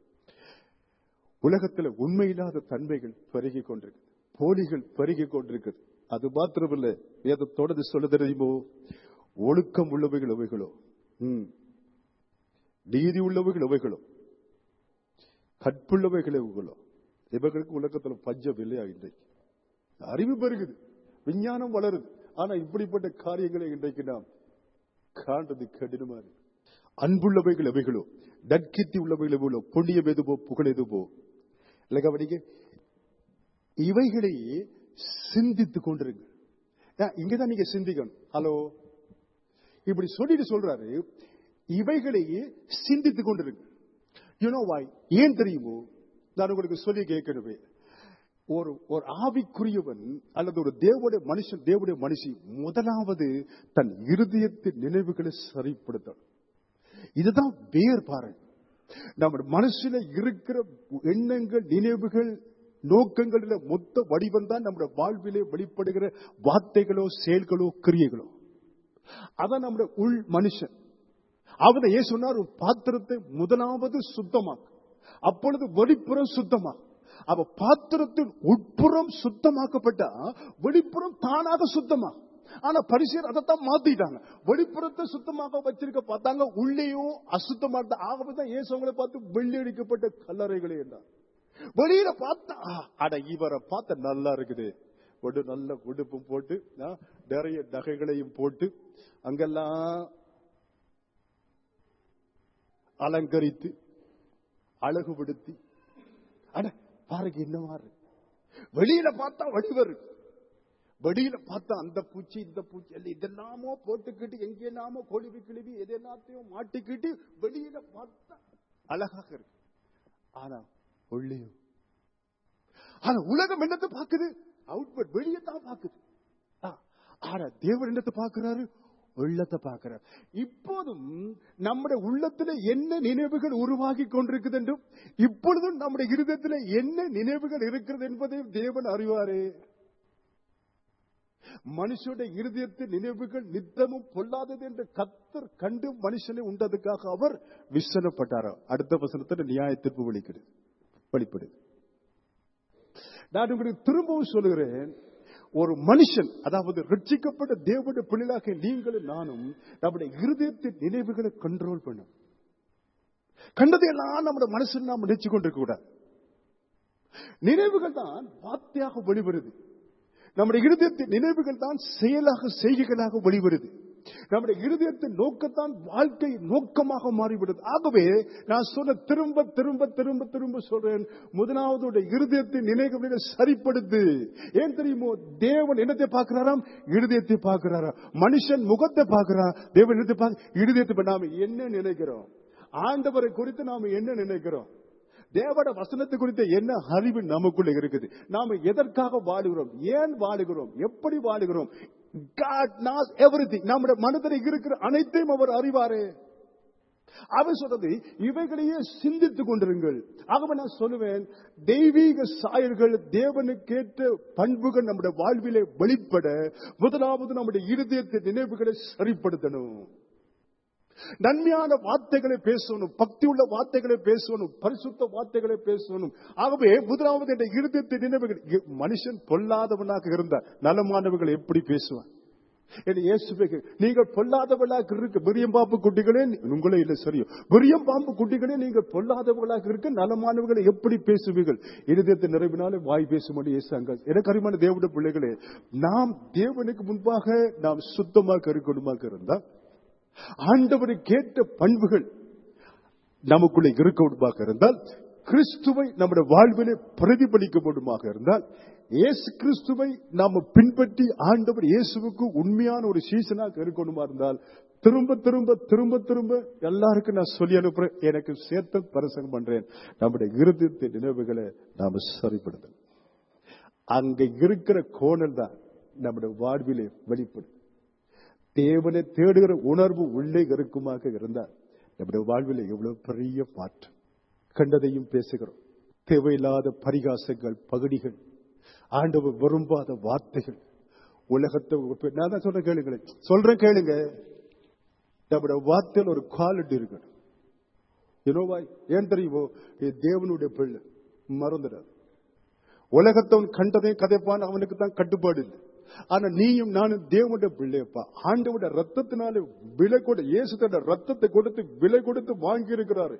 உலகத்தில் உண்மையில்லாத தன்மைகள் பெருகிக் கொண்டிருக்கு போலிகள் பெருகிக் கொண்டிருக்குது அது மாத்திரமல்ல வேதத்தோடு சொல்ல தெரியுமோ ஒழுக்கம் உள்ளவைகள் அவைகளோ ம். நீதி உள்ளவைகள் அவைகளோ கற்புள்ளவைகள் அவைகளோ இவர்களுக்கு உலகத்தில் பஞ்சம் இல்லையா இன்றைக்கு அறிவு பெருகுது விஞ்ஞானம் வளருது ஆனா இப்படிப்பட்ட காரியங்களை இன்றைக்கு நாம் காண்றது கடினமா இருக்கு அன்புள்ளவைகள் எவைகளோ நற்கீர்த்தி உள்ளவைகள் எவைகளோ புண்ணியம் எதுவோ புகழ் எதுவோ இல்லை கவனிங்க இவைகளை சிந்தித்துக் கொண்டிருங்க ஆ, இங்கதான் நீங்க சிந்திக்கணும் ஹலோ இப்படி சொல்லிட்டு சொல்றாரு இவைகளை சிந்தித்துக் கொண்டிருங்க யூனோ வாய் ஏன் தெரியுமோ நான் உங்களுக்கு சொல்லி கேட்கணுமே ஒரு ஒரு ஆவிக்குரியவன் அல்லது ஒரு தேவனுடைய மனுஷன் தேவனுடைய மனுஷி முதலாவது தன் இருதயத்தின் நினைவுகளை சரிப்படுத்தணும் இதுதான் வேர் பாருங்க நம்ம மனசுல இருக்கிற எண்ணங்கள் நினைவுகள் நோக்கங்களில மொத்த வடிவம் தான் நம்முடைய வாழ்விலே வெளிப்படுகிற வார்த்தைகளோ செயல்களோ கிரியைகளோ அதான் நம்முடைய உள் மனுஷன் அவனை ஏன் சொன்னார் ஒரு பாத்திரத்தை முதலாவது சுத்தமாக்கு அப்பொழுது வெளிப்புறம் சுத்தமாக்கும் அவ பாத்திரத்தின் உட்புறம் சுத்தமாக்கப்பட்டா வெளிப்புறம் தானாக சுத்தமா ஆனா பரிசீலர் அதைத்தான் மாத்திட்டாங்க வெளிப்புறத்தை சுத்தமாக வச்சிருக்க பார்த்தாங்க உள்ளேயும் அசுத்தமா இருந்தா ஆகவே தான் இயேசுவங்களை பார்த்து வெள்ளி அடிக்கப்பட்ட கல்லறைகளே என்றார் வெளியில பார்த்தா ஆ, அட இவரை பார்த்த நல்லா இருக்குது ஒரு நல்ல உடுப்பும் போட்டு ஆ, நிறைய நகைகளையும் போட்டு அங்கெல்லாம் அலங்கரித்து அழகுபடுத்தி அட பாருங்க என்னவா இருக்கு வெளியில பார்த்தா வடிவரு வெளியில பார்த்தா அந்த பூச்சி இந்த பூச்சி எல்லாம் இதெல்லாமோ போட்டுக்கிட்டு எங்கெல்லாமோ கொழுவி கிழுவி எதெல்லாத்தையும் மாட்டிக்கிட்டு வெளியில பார்த்தா அழகாக இருக்கு ஆனா உள்ளேயும் ஆனா உலகம் என்னத்தை பாக்குது அவுட்பட் வெளியே தான் பாக்குது ஆ, ஆனா தேவன் என்னத்தை பாக்குறாரு உள்ளத்தை பார்க்கிறார் இப்போதும் நம்முடைய உள்ளத்துல என்ன நினைவுகள் உருவாகி கொண்டிருக்குது என்றும் இப்பொழுதும் நம்முடைய இருதயத்துல என்ன நினைவுகள் இருக்கிறது என்பதையும் தேவன் அறிவாரே மனுஷனுடைய இருதயத்தின் நினைவுகள் நித்தமும் பொல்லாதது என்று கத்தர் கண்டு மனுஷனை உண்டதுக்காக அவர் விசனப்பட்டார் அடுத்த வசனத்தில் நியாய தீர்ப்பு வெளிக்கிறது வெளிப்படுது நான் உங்களுக்கு திரும்பவும் சொல்லுகிறேன் ஒரு மனுஷன் அதாவது ரட்சிக்கப்பட்ட தேவனுடைய பிள்ளைகளாக நீங்களும் நானும் நம்முடைய இருதயத்தின் நினைவுகளை கண்ட்ரோல் பண்ணும் கண்டதையெல்லாம் நம்முடைய மனசில் நாம் நினைச்சு கொண்டிருக்க கூடாது நினைவுகள் தான் வார்த்தையாக வெளிவருது நம்முடைய இருதயத்தின் நினைவுகள் தான் செயலாக செய்கைகளாக வெளிவருது நம்முடைய இருதயத்தின் நோக்கத்தான் வாழ்க்கை நோக்கமாக மாறிவிடுது ஆகவே நான் சொன்ன திரும்ப திரும்ப திரும்ப திரும்ப சொல்றேன் முதலாவது உடைய இருதயத்தின் நினைவுகளை சரிப்படுத்து ஏன் தெரியுமோ தேவன் என்னத்தை பார்க்கிறாராம் இருதயத்தை பார்க்கிறாராம் மனுஷன் முகத்தை பார்க்கிறார் தேவன் என்னத்தை பார்க்க இருதயத்தை பா- நாம என்ன நினைக்கிறோம் ஆண்டவரை குறித்து நாம என்ன நினைக்கிறோம் தேவட வசனத்தை குறித்த என்ன அறிவு நமக்குள்ள இருக்குது நாம எதற்காக வாழுகிறோம் ஏன் வாழுகிறோம் எப்படி வாழுகிறோம் God knows everything நம்முடைய மனதில் இருக்கிற அனைத்தையும் அவர் அறிவாரே அவர் சொல்றது இவைகளையே சிந்தித்துக் கொண்டிருங்கள் ஆகவே நான் சொல்லுவேன் தெய்வீக சாயல்கள் தேவனுக்கேற்ற பண்புகள் நம்முடைய வாழ்விலே வெளிப்பட முதலாவது நம்முடைய இருதயத்தை நினைவுகளை சரிப்படுத்தணும் நன்மையான வார்த்தைகளை பேசணும் பக்தி உள்ள வார்த்தைகளை பேசணும் பரிசுத்த வார்த்தைகளை பேசணும் ஆகவே முதலாவது என்ற இருதயத்தை நினைவுகள் இ- மனுஷன் பொல்லாதவனாக இருந்தார் நலமானவர்கள் எப்படி பேசுவான் என்று இயேசுவே கே- நீங்கள் பொல்லாதவர்களாக இருக்க பெரியம் பாம்பு குட்டிகளே உங்களே இல்லை சரியோ பெரியம் பாம்பு குட்டிகளே நீங்கள் பொல்லாதவர்களாக இருக்க நலமானவர்களை எப்படி பேசுவீர்கள் இருதயத்தை நிறைவினாலே வாய் பேசும்படி இயேசு அங்க எனக்கு அறிமான தேவனுடைய பிள்ளைகளே நாம் தேவனுக்கு முன்பாக நாம் சுத்தமாக இருக்கணுமாக இருந்தா ஆண்டவருக்கு கேட்ட பண்புகள் நமக்குள்ளே இருக்கணுமாக இருந்தால் கிறிஸ்துவை நம்முடைய வாழ்விலே பிரதிபலிக்க முடியுமாக இருந்தால் இயேசு கிறிஸ்துவை நாம பின்பற்றி ஆண்டவர் இயேசுவுக்கு உண்மையான ஒரு சீசனாக இருக்கணுமா இருந்தால் திரும்ப திரும்ப திரும்ப திரும்ப எல்லாருக்கும் நான் சொல்லி அனுப்புறேன் எனக்கு சேர்த்த பிரசங்கம் பண்றேன் நம்முடைய இருதயத்தின் நினைவுகளை நாம சரிப்படுத்தணும் அங்க இருக்கிற கோணல் தான் நம்முடைய வாழ்விலே வெளிப்படும் தேவனை தேடுகிற உணர்வு உள்ளே இருக்குமாக இருந்தால் நம்முடைய வாழ்வில் எவ்வளவு பெரிய மாற்றம் கண்டதையும் பேசுகிறோம் தேவையில்லாத பரிகாசங்கள் பகுதிகள் ஆண்டவர் விரும்பாத வார்த்தைகள் உலகத்தை ஒப்பி- நான் தான் சொல்றேன் கேளுங்களேன் சொல்றேன் கேளுங்க நம்முடைய வார்த்தையில் ஒரு குவாலிட்டி இருக்கணும் யுனோவாய் ஏன் தெரியுமோ இது தேவனுடைய பிள்ளை மறந்துடாது உலகத்தவன் கண்டதையும் கதைப்பான் அவனுக்கு தான் கட்டுப்பாடு இல்லை ஆனா நீயும் நானும் தேவனுடைய பிள்ளையப்பா ஆண்டவுடைய ரத்தத்தினாலே விலை கொடு இயேசுடைய ரத்தத்தை கொடுத்து விலை கொடுத்து வாங்கி இருக்கிறாரு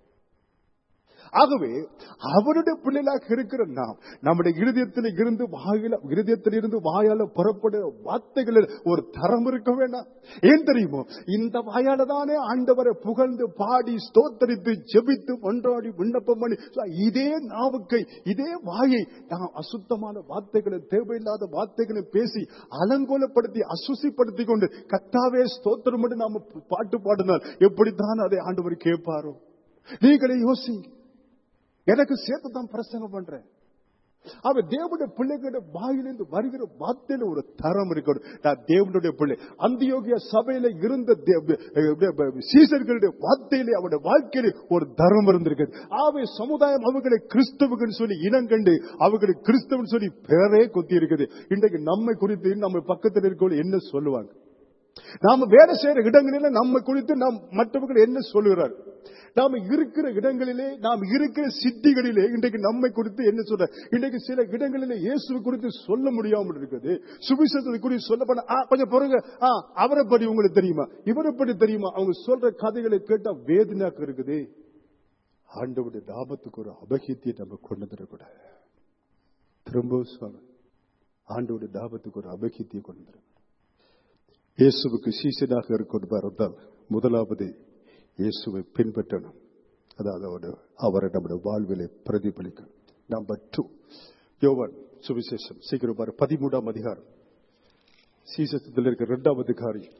ஆகவே அவருடைய பிள்ளைகளாக இருக்கிற நாம் நம்முடைய இருதயத்தில் இருந்து வாயில இருதயத்தில் இருந்து வாயால புறப்படுற வார்த்தைகளில் ஒரு தரம் இருக்க வேண்டாம் ஏன் தெரியுமோ இந்த வாயால தானே ஆண்டவரை புகழ்ந்து பாடி ஸ்தோத்தரித்து ஜெபித்து ஒன்றாடி விண்ணப்பம் பண்ணி So, இதே நாவுக்கை இதே வாயை நாம் அசுத்தமான வார்த்தைகளை தேவையில்லாத வார்த்தைகளை பேசி அலங்கோலப்படுத்தி அசுசிப்படுத்தி கொண்டு கத்தாவே ஸ்தோத்திரம் நாம பாட்டு பாடினால் எப்படித்தான் அதை ஆண்டவர் கேட்பாரோ நீங்களே யோசிங்க எனக்கு சேர்த்து தான் பிரசங்கம் பண்றேன் அவன் தேவனுடைய பிள்ளைகளுடைய வாயிலிருந்து வருகிற வார்த்தையில ஒரு தரம் இருக்கணும் நான் தேவனுடைய பிள்ளை அந்தியோகிய சபையில இருந்த தேவ- சீசர்களுடைய வார்த்தையிலே அவருடைய வாழ்க்கையிலே ஒரு தரம் இருந்திருக்கிறது ஆவே சமுதாயம் அவர்களை கிறிஸ்தவர்கள் சொல்லி இனங்கண்டு அவர்களை கிறிஸ்தவன் சொல்லி பேரே கொத்தி இருக்குது இன்றைக்கு நம்மை குறித்து நம்ம பக்கத்தில் இருக்கவங்க என்ன சொல்லுவாங்க நாம வேலை செய்யற இடங்களில நம்ம குறித்து நாம் மற்றவர்கள் என்ன சொல்லுகிறார் நாம இருக்கிற இடங்களிலே நாம் இருக்கிற சிட்டிகளிலே இன்றைக்கு நம்மை குறித்து என்ன சொல்ற இன்றைக்கு சில இடங்களிலே இயேசு குறித்து சொல்ல முடியாமல் இருக்குது சுவிசேஷத்தை குறித்து சொல்ல பண்ண ஆ, கொஞ்சம் பொறுங்க ஆ, அவரை படி உங்களுக்கு தெரியுமா இவரை படி தெரியுமா அவங்க சொல்ற கதைகளை கேட்டா வேதனையாக இருக்குது ஆண்டவுடைய லாபத்துக்கு ஒரு அபகியத்தை நம்ம கொண்டு வந்துடக்கூடாது திரும்ப சொல்ல ஆண்டவுடைய லாபத்துக்கு ஒரு அபகியத்தை கொண்டு வந்துடக்கூடாது இயேசுவுக்கு சீசனாக இருக்கணும் இருந்தால் முதலாவது இயேசுவை பின்பற்றணும் அதாவது அவரு- அவரை நம்முடைய வாழ்விலே பிரதிபலிக்கணும் நம்பர் டூ யோவான் சுவிசேஷம் சீக்கிரம் பாரு பதிமூன்றாம் அதிகாரம் சீசத்தில் இருக்க இரண்டாவது காரியம்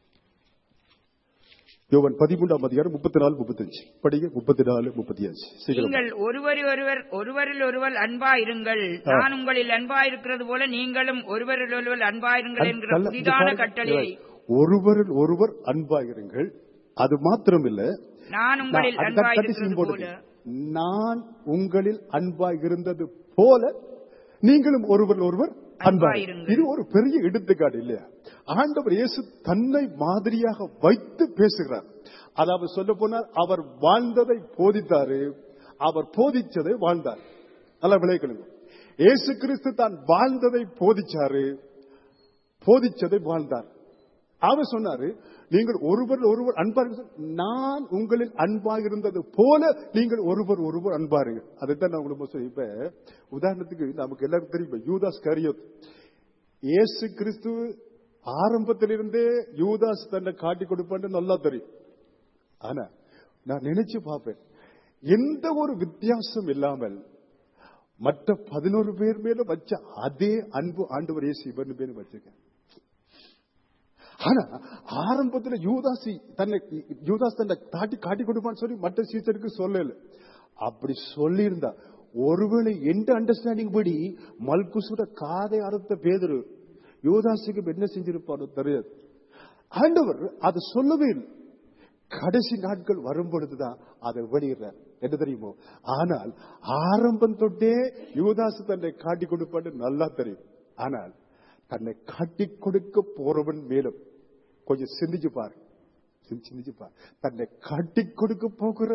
யோவான் பதிமூன்றாம் அதிகாரம் முப்பத்தி நாலு முப்பத்தஞ்சு படிங்க முப்பத்தி நாலு முப்பத்தி அஞ்சு சீக்கிரம் நீங்கள் ஒருவர் ஒருவர் ஒருவரில் ஒருவர் அன்பாயிருங்கள் நான் உங்களில் அன்பாயிருக்கிறது போல நீங்களும் ஒருவரில் ஒருவர் அன்பாயிருங்கள் என்கிற நல்ல- புதிதான பாருங்க, கட்டளையை ஒருவரில் ஒருவர் அன்பாயிருங்கள் அது மாத்திரமில்ல நான் உங்களில் நான் அது கடைசி அன்பாயிருக்கிறது போடுங்க. போல நான் உங்களில் அன்பாய் இருந்தது போல நீங்களும் ஒருவர் ஒருவர் அன்பாய் அன்பாயிருங்கள். இது ஒரு பெரிய எடுத்துக்காட்டு இல்லையா ஆண்டவர் இயேசு தன்னை மாதிரியாக வைத்து பேசுகிறார் அதாவது சொல்ல போனால் அவர் வாழ்ந்ததை போதித்தாரு அவர் போதிச்சதை வாழ்ந்தார் நல்லா விளைக்கணும் இயேசு கிறிஸ்து தான் வாழ்ந்ததை போதிச்சாரு போதிச்சதை வாழ்ந்தார் அவர் சொன்னாரு நீங்கள் ஒருவர் ஒருவர் அன்பாருங்க நான் உங்களில் அன்பாக இருந்தது போல நீங்கள் ஒருவர் ஒருவர் அன்பாருங்க அதைத்தான் நான் உங்களுக்கு சொல்லி இப்ப உதாரணத்துக்கு நமக்கு எல்லாருக்கும் தெரியும் யூதாஸ் கரியோத் இயேசு கிறிஸ்து ஆரம்பத்திலிருந்தே யூதாஸ் தன்னை காட்டி கொடுப்பான்னு நல்லா தெரியும் ஆனா நான் நினைச்சு பார்ப்பேன் எந்த ஒரு வித்தியாசம் இல்லாமல் மற்ற பதினோரு பேர் மேல வச்ச அதே அன்பு ஆண்டவர் இயேசு இவன் பேர் வச்சிருக்கேன் ஆனா ஆரம்பத்துல யூதாசி தன்னை யூதாஸ் தன்னை காட்டி காட்டி கொடுப்பான்னு சொல்லி மற்ற சீசருக்கு சொல்லல அப்படி சொல்லியிருந்தா ஒருவேளை எந்த அண்டர்ஸ்டாண்டிங் படி மல்குசுட காதை அறுத்த பேதரு யூதாசுக்கு என்ன செஞ்சிருப்பாரோ தெரியாது ஆண்டவர் அது சொல்லவே இல்லை கடைசி நாட்கள் வரும் பொழுதுதான் அதை வெளியிடுறார் என்ன தெரியுமோ ஆனால் ஆரம்பம் தொட்டே யூதாசு தன்னை காட்டி கொடுப்பான்னு நல்லா தெரியும் ஆனால் தன்னை காட்டி கொடுக்க போறவன் மேலும் கொஞ்சம் சிந்திச்சு பாரு சிந்தி- சிந்திச்சு பாரு தன்னை காட்டி கொடுக்க போகிற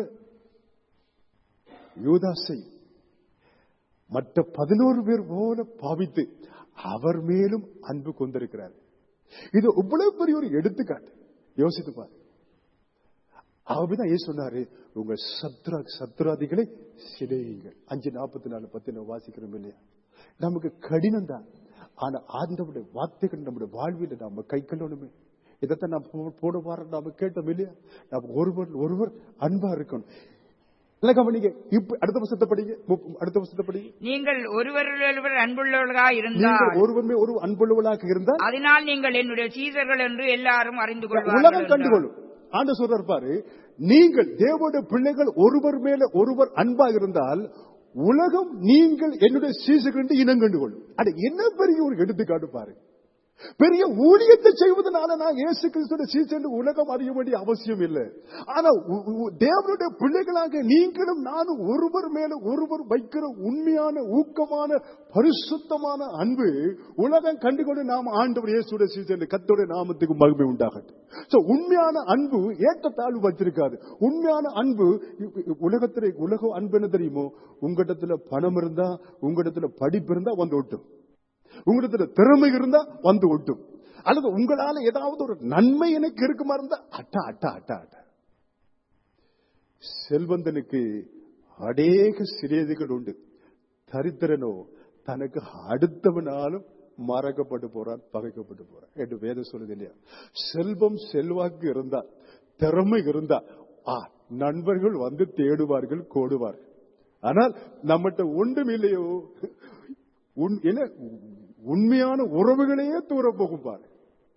யூதாசை மற்ற பதினோரு பேர் போல பாவித்து அவர் மேலும் அன்பு கொண்டிருக்கிறார் இது இவ்வளவு பெரிய ஒரு எடுத்துக்காட்டு யோசித்து பாரு அப்படிதான் ஏன் சொன்னாரு உங்க சத்ரா சத்ராதிகளை சிலையுங்கள் அஞ்சு நாற்பத்தி நாலு பத்து நம்ம வாசிக்கிறோம் இல்லையா நமக்கு கடினம் தான் ஆனா ஆண்டவுடைய வார்த்தைகள் நம்முடைய வாழ்வில் நாம கை கொள்ளணுமே இதைத்தான் நாம் போ- போன வாரம் நாம கேட்டோம் இல்லையா நாம் ஒருவர் ஒருவர் அன்பா இருக்கணும் இல்ல கவனிங்க இப்ப அடுத்த வருஷத்தை படிங்க முப்ப- அடுத்த வருஷத்தை படிங்க நீங்கள் ஒருவரில் ஒருவர் அன்புள்ளவர்களாக இருந்தால் நீங்கள் ஒருவருமே ஒரு அன்புள்ளவளாக இருந்தால் அதனால் நீங்கள் என்னுடைய சீசர்கள் என்று எல்லாரும் அறிந்து உலகம் கொள்வார்கள் என்றார். கண்டுகொள்ளும் ஆண்டு சொல்றார் பாரு நீங்கள் தேவனுடைய பிள்ளைகள் ஒருவர் மேல ஒருவர் அன்பா இருந்தால் உலகம் நீங்கள் என்னுடைய சீசர்கள் என்று இனம் கண்டுகொள்ளும் அது என்ன பெரிய ஒரு எடுத்துக்காட்டு பாரு பெரிய ஊழியத்தை செய்வதனால நான் இயேசு கிறிஸ்துடைய சீசன் உலகம் அறிய வேண்டிய அவசியம் இல்லை ஆனா உ- உ- தேவனுடைய பிள்ளைகளாக நீங்களும் நானும் ஒருவர் மேல ஒருவர் வைக்கிற உண்மையான ஊக்கமான பரிசுத்தமான அன்பு உலகம் கண்டுகொண்டு நாம் ஆண்டவர் இயேசுடைய சீசன் கத்தோடைய நாமத்துக்கு மகிமை உண்டாகட்டும் சோ உண்மையான அன்பு ஏற்றத்தாழ்வு வச்சிருக்காது உண்மையான அன்பு இ- இ- உலகத்துல உலக அன்பு என்ன தெரியுமோ உங்களிடத்துல பணம் இருந்தா உங்களிடத்துல படிப்பு இருந்தா வந்து ஒட்டும் உங்களிடத்துல திறமை இருந்தா வந்து ஒட்டும் அல்லது உங்களால ஏதாவது ஒரு நன்மை எனக்கு இருக்குமா இருந்தா அட்டா அட்டா அட்டா அட்டா செல்வந்தனுக்கு அநேக சிறியதுகள் உண்டு தரித்திரனோ தனக்கு அடுத்தவனாலும் மறக்கப்பட்டு போறான் பகைக்கப்பட்டு போறான் என்று வேதம் சொல்லுது இல்லையா செல்வம் செல்வாக்கு இருந்தா திறமை இருந்தா ஆ நண்பர்கள் வந்து தேடுவார்கள் கோடுவார்கள் ஆனால் நம்மகிட்ட ஒன்றும் இல்லையோ உன்- என்ன உண்மையான உறவுகளையே தூர போகும் பாரு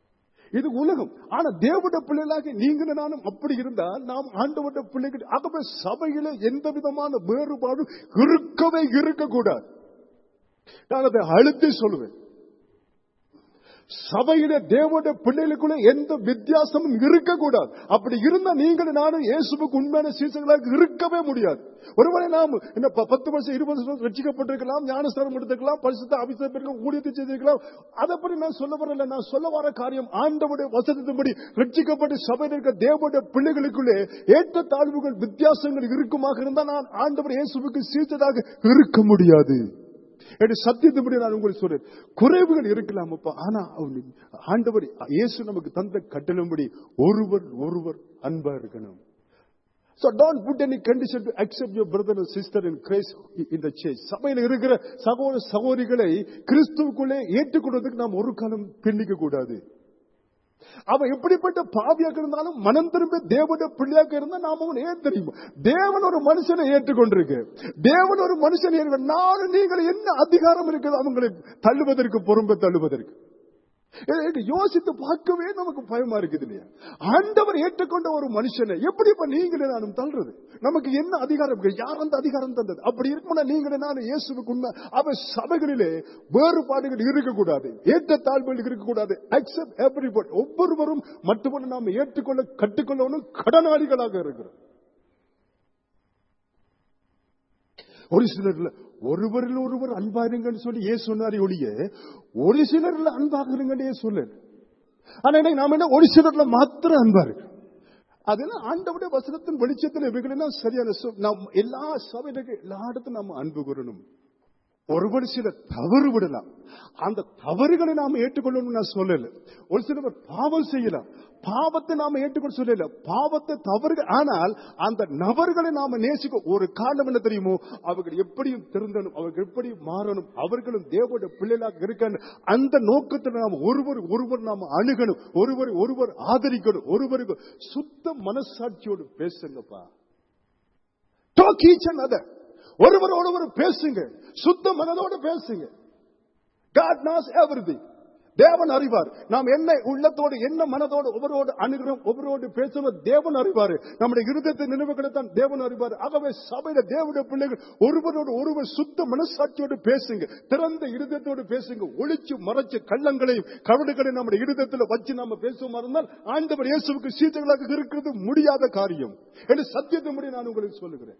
இது உலகம் ஆனா தேவட பிள்ளைகளாக நீங்க நானும் அப்படி இருந்தா நாம் ஆண்டவட பிள்ளைகள் ஆகவே சபையில எந்த விதமான வேறுபாடும் இருக்கவே இருக்கக்கூடாது நான் அதை அழுத்தி சொல்லுவேன் சபையில தேவனுடைய பிள்ளைகளுக்குள்ள எந்த வித்தியாசமும் இருக்கக்கூடாது அப்படி இருந்தா நீங்கள் நானும் இயேசுவுக்கு உண்மையான சீசர்களாக இருக்கவே முடியாது ஒருவரை நாம் என்ன ப- பத்து வருஷம் இருபது வருஷம் ரட்சிக்கப்பட்டிருக்கலாம் ஞானஸ்தானம் எடுத்துக்கலாம் பரிசுத்த அபிஷேகம் ஊழியத்தை செய்திருக்கலாம் அதை பற்றி நான் சொல்ல வரல நான் சொல்ல வர காரியம் ஆண்டவுடைய வசனத்தின்படி ரட்சிக்கப்பட்டு சபையில் இருக்க தேவனுடைய பிள்ளைகளுக்குள்ளே ஏற்ற தாழ்வுகள் வித்தியாசங்கள் இருக்குமாக இருந்தால் நான் ஆண்டவர் இயேசுவுக்கு சீச்சதாக இருக்க முடியாது என்று சத்தியத்தின்படி நான் உங்களுக்கு சொல்றேன் குறைவுகள் இருக்கலாம் அப்பா ஆனா அவன் ஆண்டவர் இயேசு நமக்கு தந்த கட்டளம்படி ஒருவர் ஒருவர் அன்பா இருக்கணும் So don't put any condition to accept your brother and sister in Christ in the church. சபையில் இருக்கிற சகோதர சகோதரிகளை கிறிஸ்துவுக்குள்ளே ஏற்றுக்கொள்வதற்கு நாம் ஒரு காலம் பின்னிக்க கூடாது அவன் எப்படிப்பட்ட பாவியாக இருந்தாலும் மனம் திரும்ப தேவனுடைய பிள்ளையாக இருந்தா நாம அவன் ஏன் தெரியுமா தேவன் ஒரு மனுஷனை ஏற்றுக்கொண்டிருக்கு தேவன் ஒரு மனுஷனை ஏற்று நானும் நீங்கள் என்ன அதிகாரம் இருக்குது அவங்களை தள்ளுவதற்கு பொறும்பை தள்ளுவதற்கு இது யோசித்து பார்க்கவே நமக்கு பயமா இருக்குது இல்லையா ஆண்டவர் ஏற்றுக்கொண்ட ஒரு மனுஷனை எப்படி இப்ப நீங்களே நானும் தள்ளுறது நமக்கு என்ன அதிகாரம் இருக்கு? யார் அந்த அதிகாரம் தந்தது அப்படி இருக்கும்னா நீங்களே நானும் இயேசுவுக்கு உண்மை அவர் சபைகளிலே வேறுபாடுகள் இருக்கக்கூடாது ஏற்ற தாழ்வுகள் இருக்கக்கூடாது அக்செப்ட் எவ்ரிபடி ஒவ்வொருவரும் மட்டுமல்ல நாம் ஏற்றுக்கொள்ள கற்றுக்கொள்ளணும் கடனாளிகளாக இருக்கிறோம் ஒரு சிலர்ல ஒருவரில் ஒருவர் அன்பாருங்கன்னு சொல்லி ஏன் சொன்னாரே ஒழிய ஒரு சிலர்ல அன்பாகிறங்கன்னே சொல்லல ஆனா இன்னைக்கு நாம என்ன ஒரு சிலர்ல மாத்திரம் அன்பா இருக்கு அதெல்லாம் ஆண்டவுடைய வசனத்தின் வெளிச்சத்தில் இவைகளெல்லாம் சரியான சொல். நாம் எல்லா சபையிலுக்கு எல்லா இடத்தும் நாம் அன்பு கூறணும் ஒருவர் சில தவறு விடலாம் அந்த தவறுகளை நாம ஏற்றுக்கொள்ளணும் நான் சொல்லல ஒரு சிலர் பாவம் செய்யலாம் பாவத்தை நாம ஏற்றுக்கொள்ள சொல்லல பாவத்தை தவறுகள் ஆனால் அந்த நபர்களை நாம நேசிக்க ஒரு காரணம் என்ன தெரியுமோ அவர்கள் எப்படியும் திருந்தணும் அவர்கள் எப்படி மாறணும் அவர்களும் தேவோட பிள்ளைகளாக இருக்க அந்த நோக்கத்தில் நாம் ஒருவர் ஒருவர் நாம் அணுகணும் ஒருவர் ஒருவர் ஆதரிக்கணும் ஒருவருக்கு சுத்த மனசாட்சியோடு பேசுங்கப்பா டாக் ஈச் அண்ட் அதர் ஒருவர் ஒருவர் பேசுங்க சுத்த மனதோடு பேசுங்க God knows everything. தேவன் அறிவார் நாம் என்ன உள்ளத்தோடு என்ன மனதோடு ஒவ்வொருவோடு அணுகிறோம் ஒவ்வொருவோடு பேசுறோம் தேவன் அறிவார் நம்முடைய இருதயத்தை நினைவுகளை தான் தேவன் அறிவார் ஆகவே சபையில தேவனுடைய பிள்ளைகள் ஒருவரோடு ஒருவர் சுத்த மனசாட்சியோடு பேசுங்க திறந்த இருதயத்தோடு பேசுங்க ஒளிச்சு மறைச்சு கள்ளங்களையும் கவடுகளையும் நம்முடைய இருதயத்தில் வச்சு நாம பேசுவோமா இருந்தால் ஆண்டவர் இயேசுவுக்கு சீத்தங்களாக இருக்கிறது முடியாத காரியம் என்று சத்தியத்தை நான் உங்களுக்கு சொல்லுகிறேன்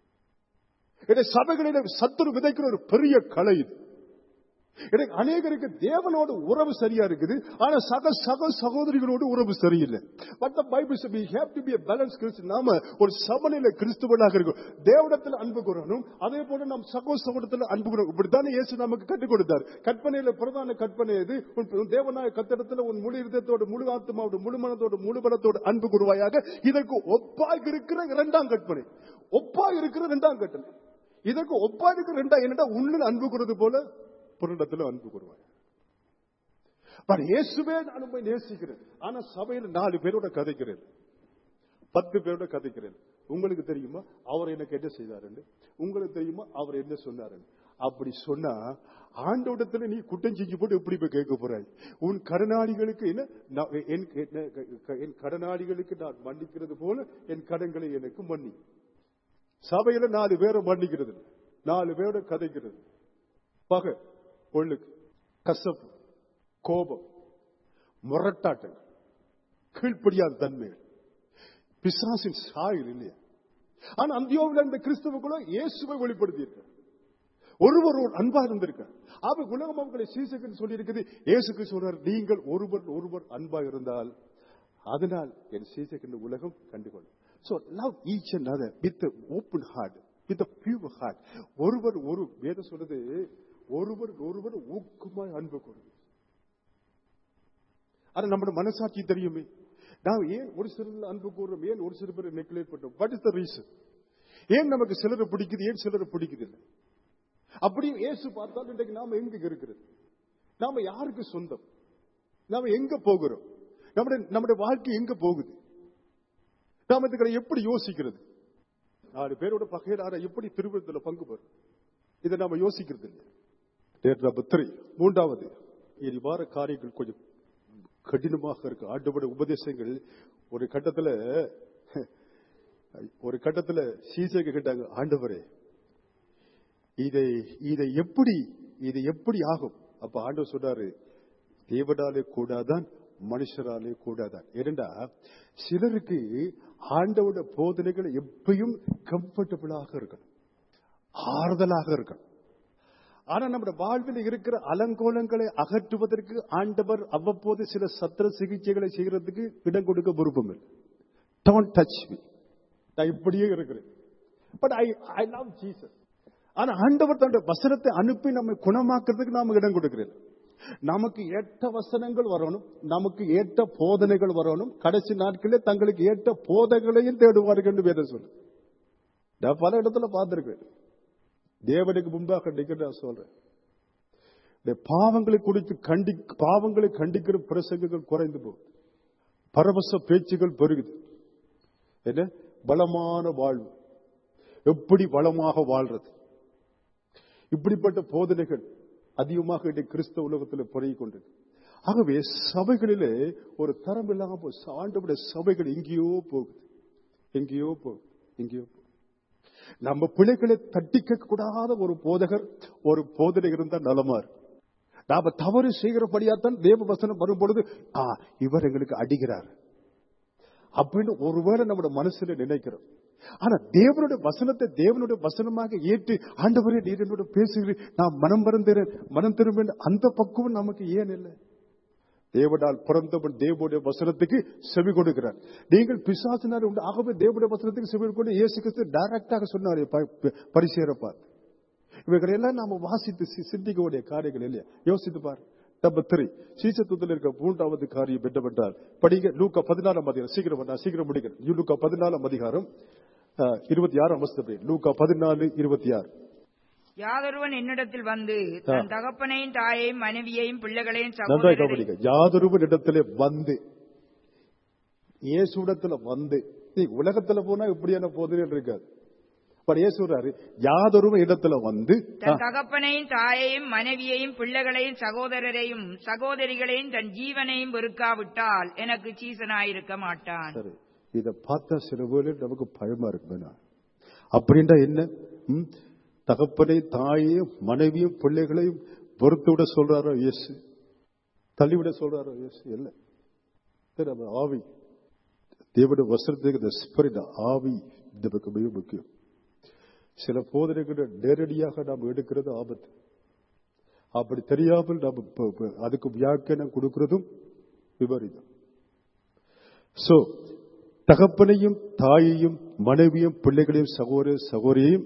இதை சபைகளில் சத்துரு விதைக்கிற ஒரு பெரிய கலை இது எனக்கு அநேகருக்கு தேவனோட உறவு சரியா இருக்குது ஆனா சக சக சகோதரிகளோடு உறவு சரியில்லை but the Bible we have to be a balanced Christian நாம ஒரு சமநிலை கிறிஸ்துவனாக இருக்கும் தேவனத்தில் அன்பு கூறணும் அதே போல நாம் சகோ சகோதரத்தில் அன்பு கூறணும் இப்படித்தானே இயேசு நமக்கு கற்றுக் கொடுத்தார் கற்பனையில பிரதான கற்பனை எது உன் உன் தேவனாய கத்திடத்தில் உன் முழு இருதயத்தோடு முழு ஆத்மாவோடு முழு மனத்தோடு முழு பலத்தோடு அன்பு கூறுவாயாக இதற்கு ஒப்பாக இருக்கிற இரண்டாம் கற்பனை ஒப்பாக இருக்கிற இரண்டாம் கற்பனை இதற்கு ஒப்பா இருக்கிற ரெண்டா என்னடா உன்னில் அன்பு கூறுறது போல பொருளிடத்தில் அன்பு கூறுவாய் பட் இயேசுவே நான் போய் நேசிக்கிறேன் ஆனா சபையில் நாலு பேரோட கதைக்கிறேன் பத்து பேரோட கதைக்கிறேன் உங்களுக்கு தெரியுமா அவர் எனக்கு என்ன செய்தாருன்னு உங்களுக்கு தெரியுமா அவர் என்ன சொன்னாரு அப்படி சொன்னா ஆண்டோடத்துல நீ குற்றம் செஞ்சு போட்டு எப்படி போய் கேட்க போறாய் உன் கடனாளிகளுக்கு என்ன நான் என் என்ன- என் கடனாளிகளுக்கு நான் மன்னிக்கிறது போல என் கடன்களை எனக்கு மன்னி சபையில நாலு பேரை மன்னிக்கிறது இல்ல. நாலு பேரோட கதைக்கிறது பகை பொள்ளுக்கு கசப்பு கோபம் முரட்டாட்டம் கீழ்ப்படியாத தன்மைகள் பிசாசின் சாயல் இல்லையா ஆனா அந்தியோவில் இந்த கிறிஸ்தவக்குள்ள இயேசுவை வெளிப்படுத்தி ஒருவர் ஒரு அன்பா இருந்திருக்க அவ உலகம் அவர்களை சீசகன் சொல்லி இருக்குது இயேசுக்கு சொல்றார் நீங்கள் ஒருவர் ஒருவர் அன்பா இருந்தால் அதனால் என் சீசகன் உலகம் கண்டுகொள்ளும் so love each and other with open heart with pure heart ஒருவர் ஒரு வேதம் சொல்றது ஒருவர் ஒருவர் ஊக்கமாய் அன்பு கொடுங்க ஆனா நம்மளோட மனசாட்சி தெரியுமே நாம் ஏன் ஒரு சிலர் அன்பு கூறுறோம் ஏன் ஒரு சில பேர் நெக்லேட் பண்றோம் வாட் இஸ் த ரீசன் ஏன் நமக்கு சிலரை பிடிக்குது ஏன் சிலரை பிடிக்குது இல்லை அப்படி இயேசு பார்த்தால் இன்றைக்கு நாம எங்க இருக்கிறது நாம யாருக்கு சொந்தம் நாம எங்க போகிறோம் நம்முடைய நம்முடைய வாழ்க்கை எங்க போகுது நாம இதுகளை எப்படி யோசிக்கிறது நாலு பேரோட பகையிலார எப்படி திருவிழத்துல பங்கு பெறும் இதை நாம யோசிக்கிறது இல்லை Date number three. மூன்றாவது இனி வார காரியங்கள் கொஞ்சம் கடினமாக இருக்கு ஆண்டவருடைய உபதேசங்கள் ஒரு கட்டத்துல ஒரு கட்டத்துல சீசைக்கு கேட்டாங்க ஆண்டவரே இதை இதை எப்படி இது எப்படி ஆகும் அப்ப ஆண்டவர் சொல்றாரு தேவனாலே கூடாதான் மனுஷராலே கூடாதான் ஏனென்றா சிலருக்கு ஆண்டவோட போதனைகள் எப்பயும் கம்ஃபர்டபுளாக இருக்கணும் ஆறுதலாக இருக்கணும் ஆனா நம்முடைய வாழ்வில் இருக்கிற அலங்கோலங்களை அகற்றுவதற்கு ஆண்டவர் அவ்வப்போது சில சத்திர சிகிச்சைகளை செய்யறதுக்கு இடம் கொடுக்க விருப்பம் இல்லை டோன்ட் டச் மீ நான் இப்படியே இருக்கிறேன் but I I love Jesus ஆனா ஆண்டவர் தன்னுடைய வசனத்தை அனுப்பி நம்மை குணமாக்குறதுக்கு நாம இடம் கொடுக்கிறேன் நமக்கு ஏற்ற வசனங்கள் வரணும் நமக்கு ஏற்ற போதனைகள் வரணும் கடைசி நாட்களில் தங்களுக்கு ஏற்ற போதனைகளையும் தேடுவார்கள் என்று வேதம் சொல்லு நான் பல இடத்துல பார்த்திருக்கேன் தேவனுக்கு முன்பாக நிற்கிற நான் சொல்றேன் இந்த பாவங்களை குறித்து கண்டி பாவங்களை கண்டிக்கிற பிரசங்கங்கள் குறைந்து போகுது பரவச பேச்சுகள் பெருகுது என்ன பலமான வாழ்வு எப்படி பலமாக வாழ்றது இப்படிப்பட்ட போதனைகள் அதிகமாக இன்றைக்கு கிறிஸ்தவ உலகத்தில் பரவி கொண்டது ஆகவே சபைகளிலே ஒரு தரம் இல்லாம போ ஆண்டவுடைய சபைகள் எங்கேயோ போகுது எங்கேயோ போகுது எங்கேயோ போகுது நம்ம பிள்ளைகளை தட்டிக்க கூடாத ஒரு போதகர் ஒரு போதனை இருந்தா நலமா இருக்கு நாம தவறு செய்கிறபடியாத்தான் தேவ வசனம் வரும் பொழுது ஆ இவர் எங்களுக்கு அடிக்கிறார் அப்படின்னு ஒருவேளை நம்முடைய மனசுல நினைக்கிறோம் ஆனா தேவனுடைய வசனத்தை தேவனுடைய வசனமாக ஏற்று ஆண்டவரே நீர் என்னோட பேசுகிறேன் நான் மனம் மறந்தேன் மனம் திரும்ப அந்த பக்குவம் நமக்கு ஏன் இல்லை தேவனால் பிறந்தவன் தேவனுடைய வசனத்துக்கு செவி கொடுக்கிறார் நீங்கள் பிசாசினார் உண்டு ஆகவே தேவனுடைய வசனத்துக்கு செவி கொண்டு இயேசு கிறிஸ்து டைரக்டாக சொன்னார் பரிசேரப்பார் இவைகளை எல்லாம் நாம வாசித்து சி- சிந்திக்க வேண்டிய காரியங்கள் இல்லையா யோசித்து பார் நம்பர் த்ரீ சீசத்துவத்தில் இருக்க மூன்றாவது காரியம் என்னவென்றால் படிங்க லூக்கா பதினாலாம் அதிகாரம் சீக்கிரம் நான் சீக்கிரம் முடிக்கிறேன் லூக்கா பதினாலாம் அதிகாரம் அஹ், இருபத்தி ஆறாம் வசதி லூக்கா பதினாலு இருபத்தி ஆறு யாதொருவன் என்னிடத்தில் வந்து தன் தகப்பனையும் தாயையும் மனைவியையும் பிள்ளைகளையும் நன்றாய் சகோதரரையும் கவனிக்க யாதொருவன் இடத்திலே வந்து இயேசுடத்துல வந்து நீ உலகத்துல போனா இப்படியான போதனை இருக்காது பட் இயேசு சொல்றாரு யாதொருவன் இடத்துல வந்து தன் தகப்பனையும் தாயையும் மனைவியையும் பிள்ளைகளையும் சகோதரரையும் சகோதரிகளையும் தன் ஜீவனையும் வெறுக்காவிட்டால் எனக்கு சீசனாயிருக்க மாட்டான் சரி இத பார்த்தா சில பேர் நமக்கு பயமா இருக்கு வேணா அப்படின்றா என்ன ம்? தகப்பனை தாயையும் மனைவியும் பிள்ளைகளையும் பொறுத்து விட சொல்றாரோ இயேசு தள்ளிவிட சொல்றாரோ இயேசு இல்ல சரி, நம்ம ஆவி தேவனுடைய வசனத்துக்கு இந்த ஸ்பிரிட் ஆவி இந்த பக்கம் மிக முக்கியம் சில போதனைகளை நேரடியாக நாம் எடுக்கிறது ஆபத்து அப்படி தெரியாமல் நாம் ப- ப- அதுக்கு வியாக்கியானம் கொடுக்கிறதும் விபரீதம் சோ தகப்பனையும் தாயையும் மனைவியும் பிள்ளைகளையும் சகோதர சகோதரியையும்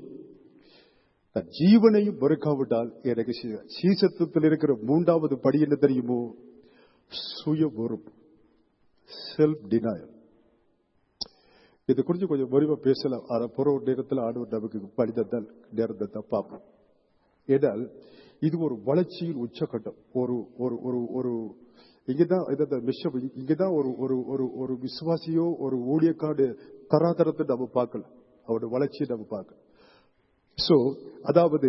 தன் ஜீவனையும் வெறுக்காவிட்டால் எனக்கு சீ- சீசத்துவத்தில் இருக்கிற மூன்றாவது படி என்ன தெரியுமோ சுய வெறுப்பு செல்ஃப் டினாயல் இது குறித்து கொஞ்சம் விரிவா பேசலாம் ஆனா புற ஒரு நேரத்தில் ஆண்டவர் நமக்கு படித்ததால் நேரத்தை தான் பார்ப்போம் ஏனால் இது ஒரு வளர்ச்சியின் உச்சகட்டம் ஒரு ஒரு ஒரு ஒரு இங்கதான் இதை மிஷம் இங்கதான் ஒரு ஒரு ஒரு ஒரு விசுவாசியோ ஒரு ஊழியக்காடு தராதரத்தை நம்ம பார்க்கல அவருடைய வளர்ச்சியை நம்ம பார்க்கலாம் சோ அதாவது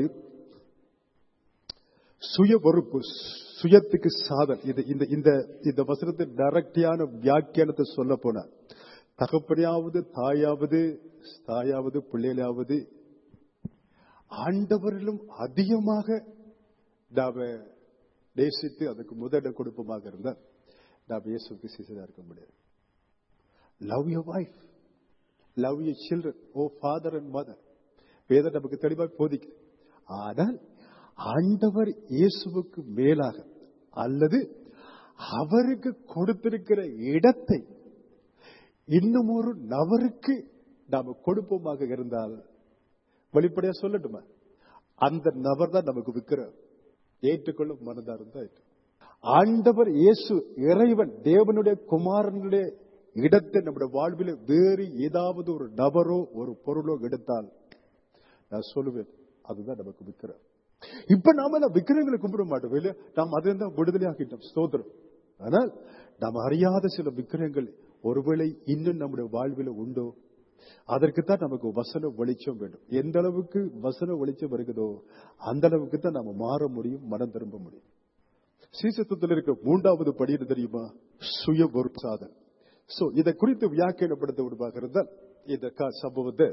சுய வெறுப்பு சுயத்துக்கு சாதல் இது இந்த இந்த இந்த வசனத்தின் டைரக்டியான வியாக்கியானத்தை சொல்ல போனா தகப்பனையாவது தாயாவது தாயாவது பிள்ளைகளாவது ஆண்டவரிலும் அதிகமாக நாம நேசித்து அதுக்கு முதலிடம் கொடுப்போமாக இருந்தால் நாம் இயேசுக்கு சீசனா இருக்க முடியாது love your wife love your children oh father and mother வேதம் நமக்கு தெளிவாக போதிக்குது ஆனால் ஆண்டவர் இயேசுவுக்கு மேலாக அல்லது அவருக்கு கொடுத்திருக்கிற இடத்தை இன்னும் ஒரு நபருக்கு நாம கொடுப்போமாக இருந்தால் வெளிப்படையா சொல்லட்டுமா அந்த நபர் தான் நமக்கு விற்கிற ஏற்றுக்கொள்ளும் மனதா இருந்தா ஏற்று. ஆண்டவர் இயேசு இறைவன் தேவனுடைய குமாரனுடைய இடத்தை நம்முடைய வாழ்வில் வேறு ஏதாவது ஒரு நபரோ ஒரு பொருளோ எடுத்தால் நான் சொல்லுவேன் அதுதான் நமக்கு விக்கிரம் இப்ப நாம எல்லாம் விக்கிரங்களை கும்பிட மாட்டோம் இல்லையா நாம் அதை தான் விடுதலை ஆக்கிட்டோம் ஸ்தோத்திரம் ஆனால் நாம் அறியாத சில விக்கிரங்கள் ஒருவேளை இன்னும் நம்முடைய வாழ்வில் உண்டோ அதற்குத்தான் நமக்கு வசன வெளிச்சம் வேண்டும் எந்த அளவுக்கு வசன வெளிச்சம் இருக்குதோ அந்த அளவுக்கு தான் நாம மாற முடியும் மனம் திரும்ப முடியும் சீசத்துவத்தில் இருக்கிற மூன்றாவது படி என்ன தெரியுமா சுய பொறுப்பு சாதல் சோ இதை குறித்து வியாக்கியப்படுத்த விடுவாக இருந்தால் இந்த க- சம்பவத்தை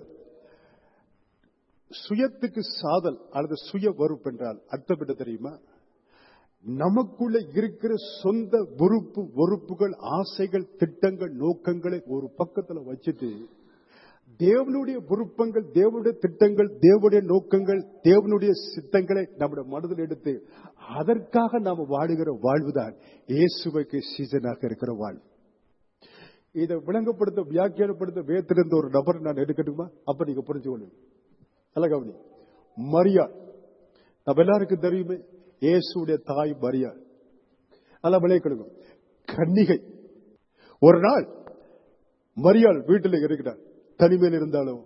சுயத்துக்கு சாதல் அல்லது சுய பொறுப்பு என்றால் அர்த்தம் என்ன தெரியுமா நமக்குள்ள இருக்கிற சொந்த பொறுப்பு பொறுப்புகள் ஆசைகள் திட்டங்கள் நோக்கங்களை ஒரு பக்கத்துல வச்சுட்டு தேவனுடைய விருப்பங்கள் தேவனுடைய திட்டங்கள் தேவனுடைய நோக்கங்கள் தேவனுடைய சித்தங்களை நம்முடைய மனதில் எடுத்து அதற்காக நாம் வாழுகிற வாழ்வுதான் இயேசுவைக்கு சீசனாக இருக்கிற வாழ்வு இதை விளங்கப்படுத்த வியாக்கியானப்படுத்த வேத்திருந்த ஒரு நபர் நான் எடுக்கட்டுமா அப்ப நீங்க புரிஞ்சு கொள்ளுங்க நல்ல கவனி மரியா நம்ம எல்லாருக்கும் தெரியுமே இயேசுடைய தாய் மரியா நல்லா விளையாடுங்க கன்னிகை ஒரு நாள் மரியாள் வீட்டில் இருக்கிறார் தனிமையில் இருந்தாலும்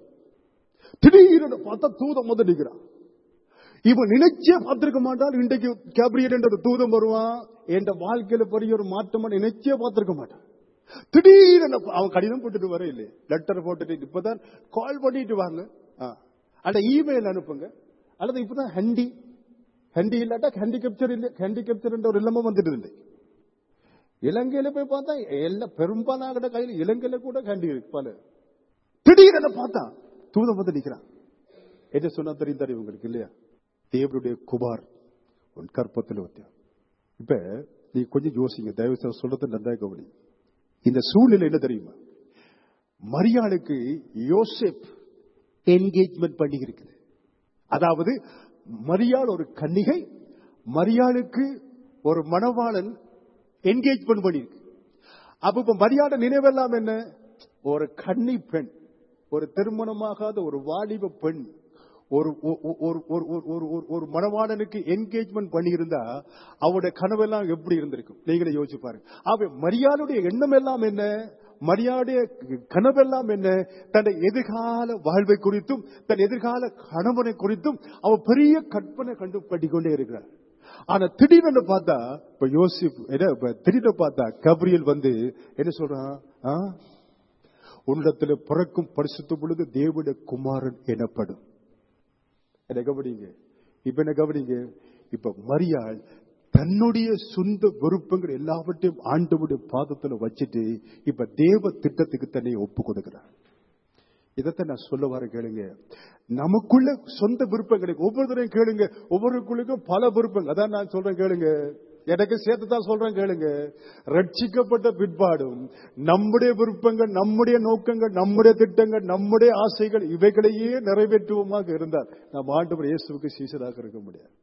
திடீரென பார்த்தா தூதம் வந்து நிற்கிறான் இவன் நினைச்சே பார்த்திருக்க மாட்டான் இன்றைக்கு கேப்ரியட் என்ற ஒரு தூதம் வருவான் என்ற வாழ்க்கையில பெரிய ஒரு மாற்றம் நினைச்சே பார்த்திருக்க மாட்டான் திடீரென அவன் கடிதம் போட்டுட்டு வர இல்லை லெட்டர் போட்டுட்டு இப்பதான் கால் பண்ணிட்டு வாங்க ஆ. அந்த இமெயில் அனுப்புங்க அல்லது இப்பதான் ஹண்டி ஹண்டி இல்லாட்டா ஹேண்டிகேப்சர் இல்ல ஹேண்டிகேப்சர் என்ற ஒரு இல்லாம வந்துட்டு இருந்தேன் இலங்கையில போய் பார்த்தா எல்லாம் பெரும்பாலான கையில் இலங்கையில கூட ஹண்டி இருக்கு பல திடீரென பார்த்தா தூதம் வந்து நிக்கிறான் என்ன சொன்னா தெரியும் தெரியும் உங்களுக்கு இல்லையா தேவனுடைய குமார் உன் கற்பத்தில் வத்தியா இப்ப நீ கொஞ்சம் யோசிங்க தயவு செய்து சொல்றது நன்றாக கவனி இந்த சூழ்நிலை என்ன தெரியுமா மரியாளுக்கு யோசேப் என்கேஜ்மெண்ட் பண்ணி இருக்குது அதாவது மரியாள் ஒரு கன்னிகை மரியாளுக்கு ஒரு மணவாளன் என்கேஜ்மெண்ட் பண்ணியிருக்கு அப்ப இப்ப மரியாதை நினைவெல்லாம் என்ன ஒரு கன்னி பெண் ஒரு திருமணமாகாத ஒரு வாலிப பெண் ஒரு ஒரு ஒரு ஒரு ஒரு- ஒரு ஒரு ஒரு மணவாளனுக்கு என்கேஜ்மெண்ட் பண்ணியிருந்தா அவருடைய கனவெல்லாம் எப்படி இருந்திருக்கும் நீங்களே யோசிச்சு பாருங்க அவ மரியாதையுடைய எண்ணம் எல்லாம் என்ன மரியாதைய கனவெல்லாம் என்ன தன் எதிர்கால வாழ்வை குறித்தும் தன் எதிர்கால கணவனை குறித்தும் அவ பெரிய கற்பனை கண்டு பண்ணிக்கொண்டே இருக்கிறார் ஆனா திடீர்னு பார்த்தா இப்ப யோசிப் என்ன இப்ப திடீர்னு பார்த்தா கப்ரியல் வந்து என்ன சொல்றான் ஆ? உன்னிடத்தில் பிறக்கும் பரிசுத்த பொழுது தேவனுடைய குமாரன் எனப்படும் என்ன கவனிங்க இப்ப என்ன கவனிங்க இப்ப மரியாள் தன்னுடைய சொந்த விருப்பங்கள் எல்லாவற்றையும் ஆண்டவுடைய பாதத்துல வச்சுட்டு இப்ப தேவ திட்டத்துக்கு தன்னை ஒப்பு கொடுக்கிறார் இதைத்தான் நான் சொல்ல வர கேளுங்க நமக்குள்ள சொந்த விருப்பங்களை ஒவ்வொருத்தரையும் கேளுங்க ஒவ்வொருக்குள்ளுக்கும் பல விருப்பங்கள் அதான் நான் சொல்றேன் கேளுங்க எனக்கு சேர்த்து தான் சொல்றேன் கேளுங்க ரட்சிக்கப்பட்ட பிற்பாடும் நம்முடைய விருப்பங்கள் நம்முடைய நோக்கங்கள் நம்முடைய திட்டங்கள் நம்முடைய ஆசைகள் இவைகளையே நிறைவேற்றுவோமாக இருந்தால் நாம் ஆண்டவர் இயேசுவுக்கு சீசராக இருக்க முடியாது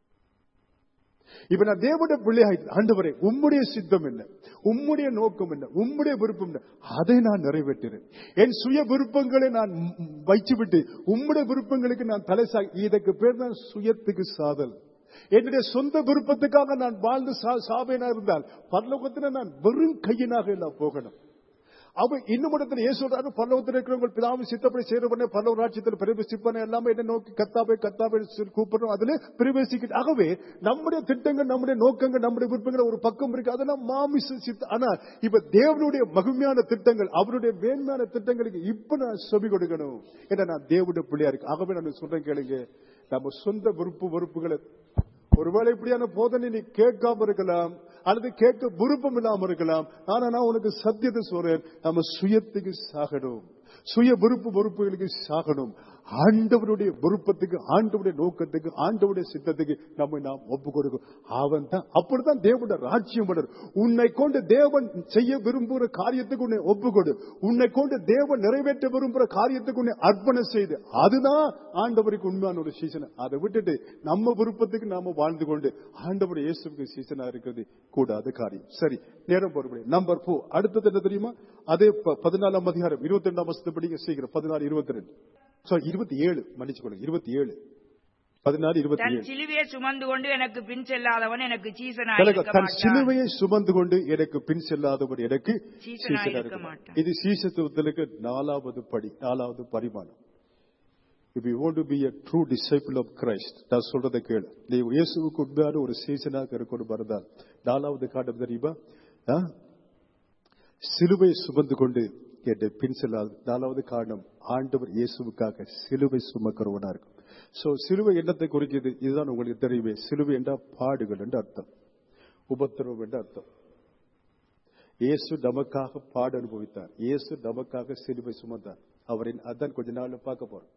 இப்ப நான் தேவனுடைய பிள்ளையாய் ஆண்டவரே உம்முடைய சித்தம் என்ன உம்முடைய நோக்கம் என்ன உம்முடைய விருப்பம் என்ன அதை நான் நிறைவேற்றுறேன் என் சுய விருப்பங்களை நான் வைச்சுவிட்டு உம்முடைய விருப்பங்களுக்கு நான் தலை சா இதற்கு பேர் தான் சுயத்துக்கு சாதல் என்னுடைய சொந்த விருப்பத்துக்காக நான் வாழ்ந்து சா- சாவேனா இருந்தால் பரலோகத்துல நான் வெறும் கையினாக எல்லாம் போகணும் அவ இன்னும் இடத்துல ஏன் சொல்றாரு பல்லவத்தில் இருக்கிறவங்க பிதாவை சித்தப்படி செய்யறவனே பல்லவ ராட்சியத்தில் பிரவேசிப்பானே எல்லாமே என்ன நோக்கி கத்தாபை கத்தாபை சொல்லி கூப்பிடுறோம் அதுல பிரவேசிக்க ஆகவே நம்முடைய திட்டங்கள் நம்முடைய நோக்கங்கள் நம்முடைய விருப்பங்கள் ஒரு பக்கம் இருக்கு அதெல்லாம் மாமிச சித்த ஆனா இப்ப தேவனுடைய மகிமையான திட்டங்கள் அவருடைய மேன்மையான திட்டங்களுக்கு இப்ப நான் செவி கொடுக்கணும் ஏன்னா நான் தேவனுடைய பிள்ளையா இருக்கு ஆகவே நான் சொல்றேன் கேளுங்க நம்ம சொந்த விருப்பு வெறுப்புகளை ஒருவேளை இப்படியான போதனை நீ கேட்காம இருக்கலாம் அல்லது கேட்க விருப்பம் இல்லாம இருக்கலாம் ஆனா நான் உனக்கு சத்தியத்தை சொல்றேன் நம்ம சுயத்துக்கு சாகணும் சுய விருப்பு பொறுப்புகளுக்கு சாகணும் ஆண்டவருடைய விருப்பத்துக்கு ஆண்டவருடைய நோக்கத்துக்கு ஆண்டவருடைய சித்தத்துக்கு நம்ம நாம் ஒப்பு கொடுக்கும் அவன் தான் அப்படித்தான் தேவனுடைய ராஜ்யம் வளரும். உன்னை கொண்டு தேவன் செய்ய விரும்புகிற காரியத்துக்கு உன்னை ஒப்பு கொடு உன்னை கொண்டு தேவன் நிறைவேற்ற விரும்புகிற காரியத்துக்கு உன்னை அர்ப்பணம் செய்து அதுதான் ஆண்டவருக்கு உண்மையான ஒரு சீசன் அதை விட்டுட்டு நம்ம விருப்பத்துக்கு நாம வாழ்ந்து கொண்டு ஆண்டவர் இயேசுக்கு சீசனா இருக்கிறது கூடாத காரியம் சரி நேரம் போறபடி நம்பர் போ அடுத்தது என்ன தெரியுமா அதே ப- பதினாலாம் அதிகாரம் இருபத்தி ரெண்டாம் வருஷத்தை படிங்க சீக்கிரம் பதினாறு இருபத்தி ரெண்டு சாரி இருபத்தி ஏழு மன்னிச்சு கொள்ளுங்க இருபத்தி ஏழு பதினாறு இருபத்தி தன் ஏழு சிலுவையை சுமந்து கொண்டு எனக்கு பின் செல்லாதவன் எனக்கு சீசனாய் கலக, இருக்க தன் மாட்டான். சிலுவையை சுமந்து கொண்டு எனக்கு பின் செல்லாதவர் எனக்கு சீசனாய் சீசனா இருக்க இருக்க மாட்டான். மாட்டான். இது சீசத்துவத்திற்கு நாலாவது படி நாலாவது பரிமாணம் if you want to be a true disciple of Christ நான் சொல்றதை கேளு நீ இயேசுவுக்கு உண்மையான ஒரு சீசனாக இருக்கணும் இருந்தால் நாலாவது காட்டம் தெரியுமா ஆ? சிலுவை சுமந்து கொண்டு என்னை பின் செல்லாது நாலாவது காரணம் ஆண்டவர் இயேசுவுக்காக சிலுவை சுமக்கிறவனா இருக்கும் சோ சிலுவை என்னத்தை குறிக்கிறது இதுதான் உங்களுக்கு தெரியுமே சிலுவை என்றால் பாடுகள் என்று அர்த்தம் உபத்திரவம் என்று அர்த்தம் இயேசு நமக்காக பாட அனுபவித்தார் இயேசு நமக்காக சிலுவை சுமந்தார் அவரின் அதான் கொஞ்ச நாள்ல பார்க்க போறோம்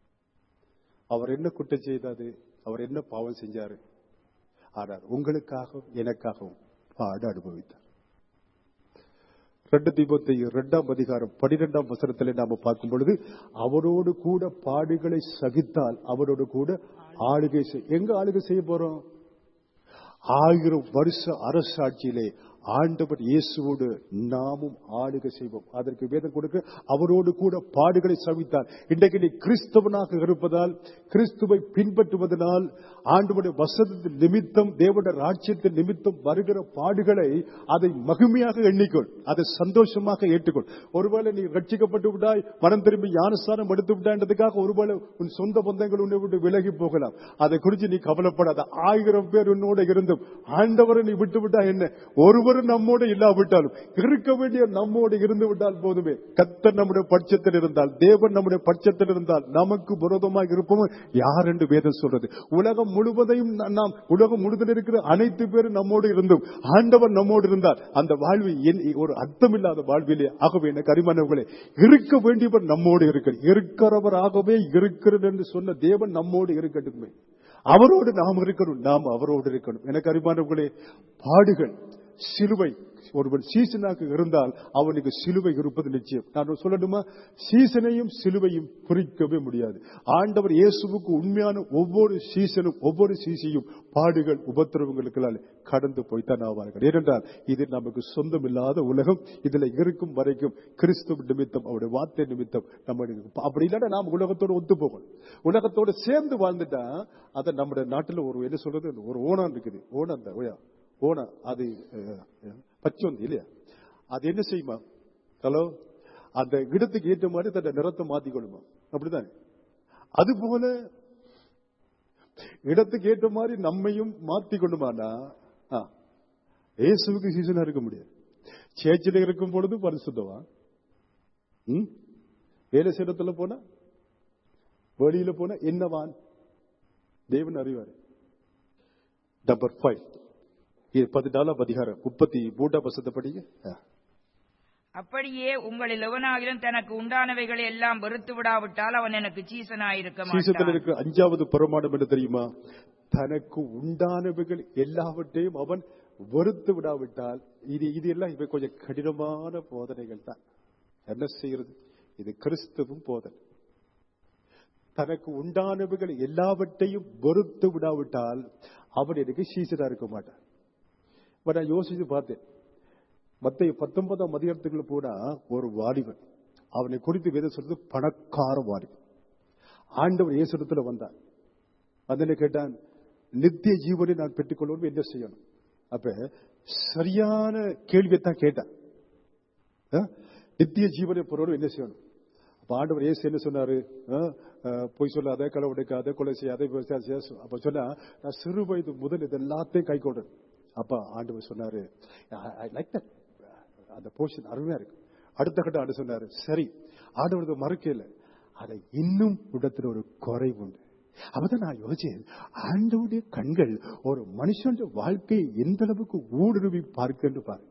அவர் என்ன குற்றம் செய்தாரு அவர் என்ன பாவம் செஞ்சாரு ஆனால் உங்களுக்காகவும் எனக்காகவும் பாட அனுபவித்தார் ரெண்டு தீபத்தை இரண்டாம் அதிகாரம் பனிரெண்டாம் வசனத்தில் நாம பார்க்கும் பொழுது அவரோடு கூட பாடுகளை சகித்தால் அவரோடு கூட ஆளுகை செய்- எங்க ஆளுகை செய்ய போறோம் ஆயிரம் வருஷ அரசாட்சியிலே ஆண்டவர் இயேசுவோடு நாமும் ஆளுகை செய்வோம் அதற்கு வேதம் கொடுக்க அவரோடு கூட பாடுகளை சவித்தார் இன்றைக்கு நீ கிறிஸ்தவனாக இருப்பதால் கிறிஸ்துவை பின்பற்றுவதனால் ஆண்டவருடைய வசனத்தின் நிமித்தம் தேவனுடைய ராஜ்யத்தின் நிமித்தம் வருகிற பாடுகளை அதை மகிமையாக எண்ணிக்கொள் அதை சந்தோஷமாக ஏற்றுக்கொள் ஒருவேளை நீ ரட்சிக்கப்பட்டு விட்டாய் மனம் திரும்பி ஞானஸ்தானம் எடுத்து விட்டான்றதுக்காக ஒருவேளை உன் சொந்த பந்தங்கள் உன்னை விட்டு விலகி போகலாம் அதை குறித்து நீ கவலைப்படாத ஆயிரம் பேர் உன்னோட இருந்தும் ஆண்டவரை நீ விட்டு விட்டா என்ன ஒருவரும் நம்மோடு இல்லாவிட்டாலும் இருக்க வேண்டிய நம்மோடு இருந்து விட்டால் போதுமே கத்தர் நம்முடைய பட்சத்தில் இருந்தால் தேவன் நம்முடைய பட்சத்தில் இருந்தால் நமக்கு விரோதமாக இருப்போம் யார் என்று வேதம் சொல்றது உலகம் முழுவதையும் நா- நாம் உலகம் முழுவதில் இருக்கிற அனைத்து பேரும் நம்மோடு இருந்தும் ஆண்டவர் நம்மோடு இருந்தால் அந்த வாழ்வு என்- ஒரு அர்த்தமில்லாத வாழ்விலே ஆகவே என்ன கரிமானவர்களே இருக்க வேண்டியவர் நம்மோடு இருக்க இருக்கிறவராகவே இருக்கிறது என்று சொன்ன தேவன் நம்மோடு இருக்கட்டுமே அவரோடு நாம் இருக்கணும் நாம் அவரோடு இருக்கணும் எனக்கு அறிமானவர்களே பாடுகள் சிலுவை ஒருவன் சீசனாக இருந்தால் அவனுக்கு சிலுவை இருப்பது நிச்சயம் நான் சொல்லணுமா சீசனையும் சிலுவையும் குறிக்கவே முடியாது ஆண்டவர் இயேசுவுக்கு உண்மையான ஒவ்வொரு சீசனும் ஒவ்வொரு சீசையும் பாடுகள் உபத்திரவங்களுக்களால் கடந்து போய்த்தான் ஆவார்கள் ஏனென்றால் இது நமக்கு சொந்தமில்லாத உலகம் இதுல இருக்கும் வரைக்கும் கிறிஸ்துவ நிமித்தம் அவருடைய வார்த்தை நிமித்தம் நம்ம அப்படி இல்லைன்னா நாம் உலகத்தோடு ஒத்து போகணும் உலகத்தோடு சேர்ந்து வாழ்ந்துட்டா அதை நம்முடைய நாட்டுல ஒரு என்ன சொல்றது ஒரு ஓணம் இருக்குது ஓணம் அந்த ஓயா ஓணம் அது அஹ், பச்சோந்தி இல்லையா அது என்ன செய்யுமா ஹலோ அந்த இடத்துக்கு ஏற்ற மாதிரி தன்னை நிறத்தை மாத்திக்கொள்ளுமா அப்படிதானே அது போல இடத்துக்கு ஏற்ற மாதிரி நம்மையும் மாத்தி கொண்டுமானா ஆ, இயேசுவுக்கு சீசனா இருக்க முடியாது சேச்சில இருக்கும் பொழுது பரிசுத்தவா ம்? வேலை செய்யறதுல போனா வெளியில போனா என்னவான் தேவன் அறிவார் நம்பர் ஃபைவ் இது பதினாலாம் அதிகாரம் முப்பத்தி மூன்றாம் வசத்தை படிங்க ஆ. அப்படியே உங்களில் எவனாகிலும் தனக்கு உண்டானவைகளை எல்லாம் வெறுத்து விடாவிட்டால் அவன் எனக்கு சீசனாயிருக்க சீசத்தில் மாட்டான் இருக்கிற அஞ்சாவது பிரமாணம் என்ன தெரியுமா தனக்கு உண்டானவைகள் எல்லாவற்றையும் அவன் வெறுத்து விடாவிட்டால் இது இது எல்லாம் இவை கொஞ்சம் கடினமான போதனைகள் தான் என்ன செய்யறது இது கிறிஸ்துவும் போதனை தனக்கு உண்டானவைகள் எல்லாவற்றையும் வெறுத்து விடாவிட்டால் அவன் எனக்கு சீசனா இருக்க மாட்டான் இப்ப நான் யோசிச்சு பார்த்தேன் மத்திய பத்தொன்பதாம் அதிகாரத்துக்குள்ள போனா ஒரு வாலிபன் அவனை குறித்து வேதம் சொல்றது பணக்கார வாலிபன் ஆண்டவர் இயேசுடத்துல வந்தார் அதனை கேட்டான் நித்திய ஜீவனை நான் பெற்றுக்கொள்ளணும் என்ன செய்யணும் அப்ப சரியான கேள்வியைத்தான் கேட்டான் ஆ? நித்திய ஜீவனை பெறணும் என்ன செய்யணும் அப்ப ஆண்டவர் இயேசு என்ன சொன்னாரு ஆ? ஆ, பொய் சொல்லாத களவு எடுக்காத கொலை செய்யாத விபச்சாரம் செய்யாத. அப்ப சொன்னா நான் சிறு வயது முதல் இது எல்லாத்தையும் கை கொண்டேன் அப்ப ஆண்டவர் சொன்னாரு ஐ லைக் தட் அந்த போர்ஷன் அருமையா இருக்கு அடுத்த கட்ட ஆண்டு சொன்னாரு சரி ஆண்டவர் இதை மறுக்கல அதை இன்னும் இடத்துல ஒரு குறைவு உண்டு அப்பதான் நான் யோசிச்சேன் ஆண்டவுடைய கண்கள் ஒரு மனுஷன் வாழ்க்கையை எந்த அளவுக்கு ஊடுருவி பார்க்கின்ற பாருங்க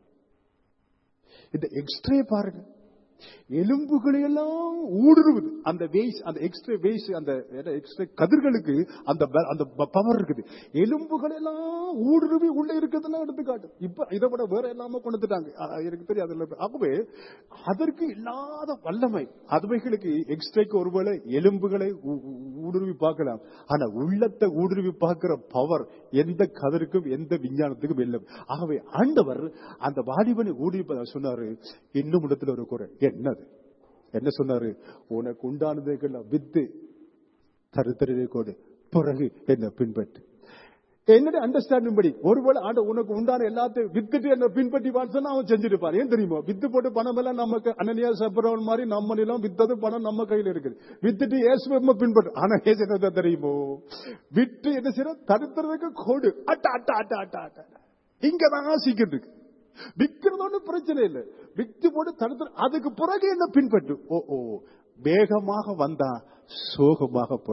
இந்த எக்ஸ்ட்ரே பாருங்க எலும்புகளை எல்லாம் ஊடுருவுது அந்த வேஸ் அந்த எக்ஸ்ட்ரா வேஸ் அந்த எக்ஸ்ட்ரா கதிர்களுக்கு அந்த ப- அந்த பவர் இருக்குது எலும்புகள் எல்லாம் ஊடுருவி உள்ள இருக்கிறதெல்லாம் எடுத்து காட்டும் இப்ப இதை விட வேற எல்லாமே கொண்டுட்டாங்க எனக்கு தெரியாது இல்ல. ஆகவே அதற்கு இல்லாத வல்லமை அதுவைகளுக்கு எக்ஸ்ட்ராக்கு ஒருவேளை எலும்புகளை ஊ- ஊ- ஊடுருவி பார்க்கலாம் ஆனா உள்ளத்தை ஊடுருவி பார்க்கிற பவர் எந்த கதருக்கும் எந்த விஞ்ஞானத்துக்கும் இல்லை ஆகவே ஆண்டவர் அந்த வாலிபனை ஊடுருவி சொன்னாரு இன்னும் இடத்துல ஒரு குறை என்னது என்ன சொன்னாரு உனக்கு உண்டானதுகள் வித்து தருத்தரவே கொடு பிறகு என்ன பின்பற்று என்னுடைய அண்டர்ஸ்டாண்டிங் படி ஒருவேளை ஆண்ட உனக்கு உண்டான எல்லாத்தையும் வித்துட்டு என்ன பின்பற்றி சொன்னா அவன் செஞ்சிருப்பான் ஏன் தெரியுமா வித்து போட்டு பணம் எல்லாம் நமக்கு அனனியா சப்பரவன் மாதிரி நம்ம நிலம் வித்தது பணம் நம்ம கையில இருக்குது வித்துட்டு ஏசுவ பின்பற்று ஆனா ஏசு என்ன தெரியுமோ விட்டு என்ன செய்யற தடுத்துறதுக்கு கோடு அட்ட அட்ட அட்ட அட்ட அட்ட இங்கதான் சீக்கிரம் இருக்கு விக்கிறது ஒண்ணும் பிரச்சனை இல்லை வித்து போட்டு தடுத்து அதுக்கு பிறகு என்ன பின்பற்று ஓ ஓ வேகமாக வந்தா சோகமாக போயிட்டான்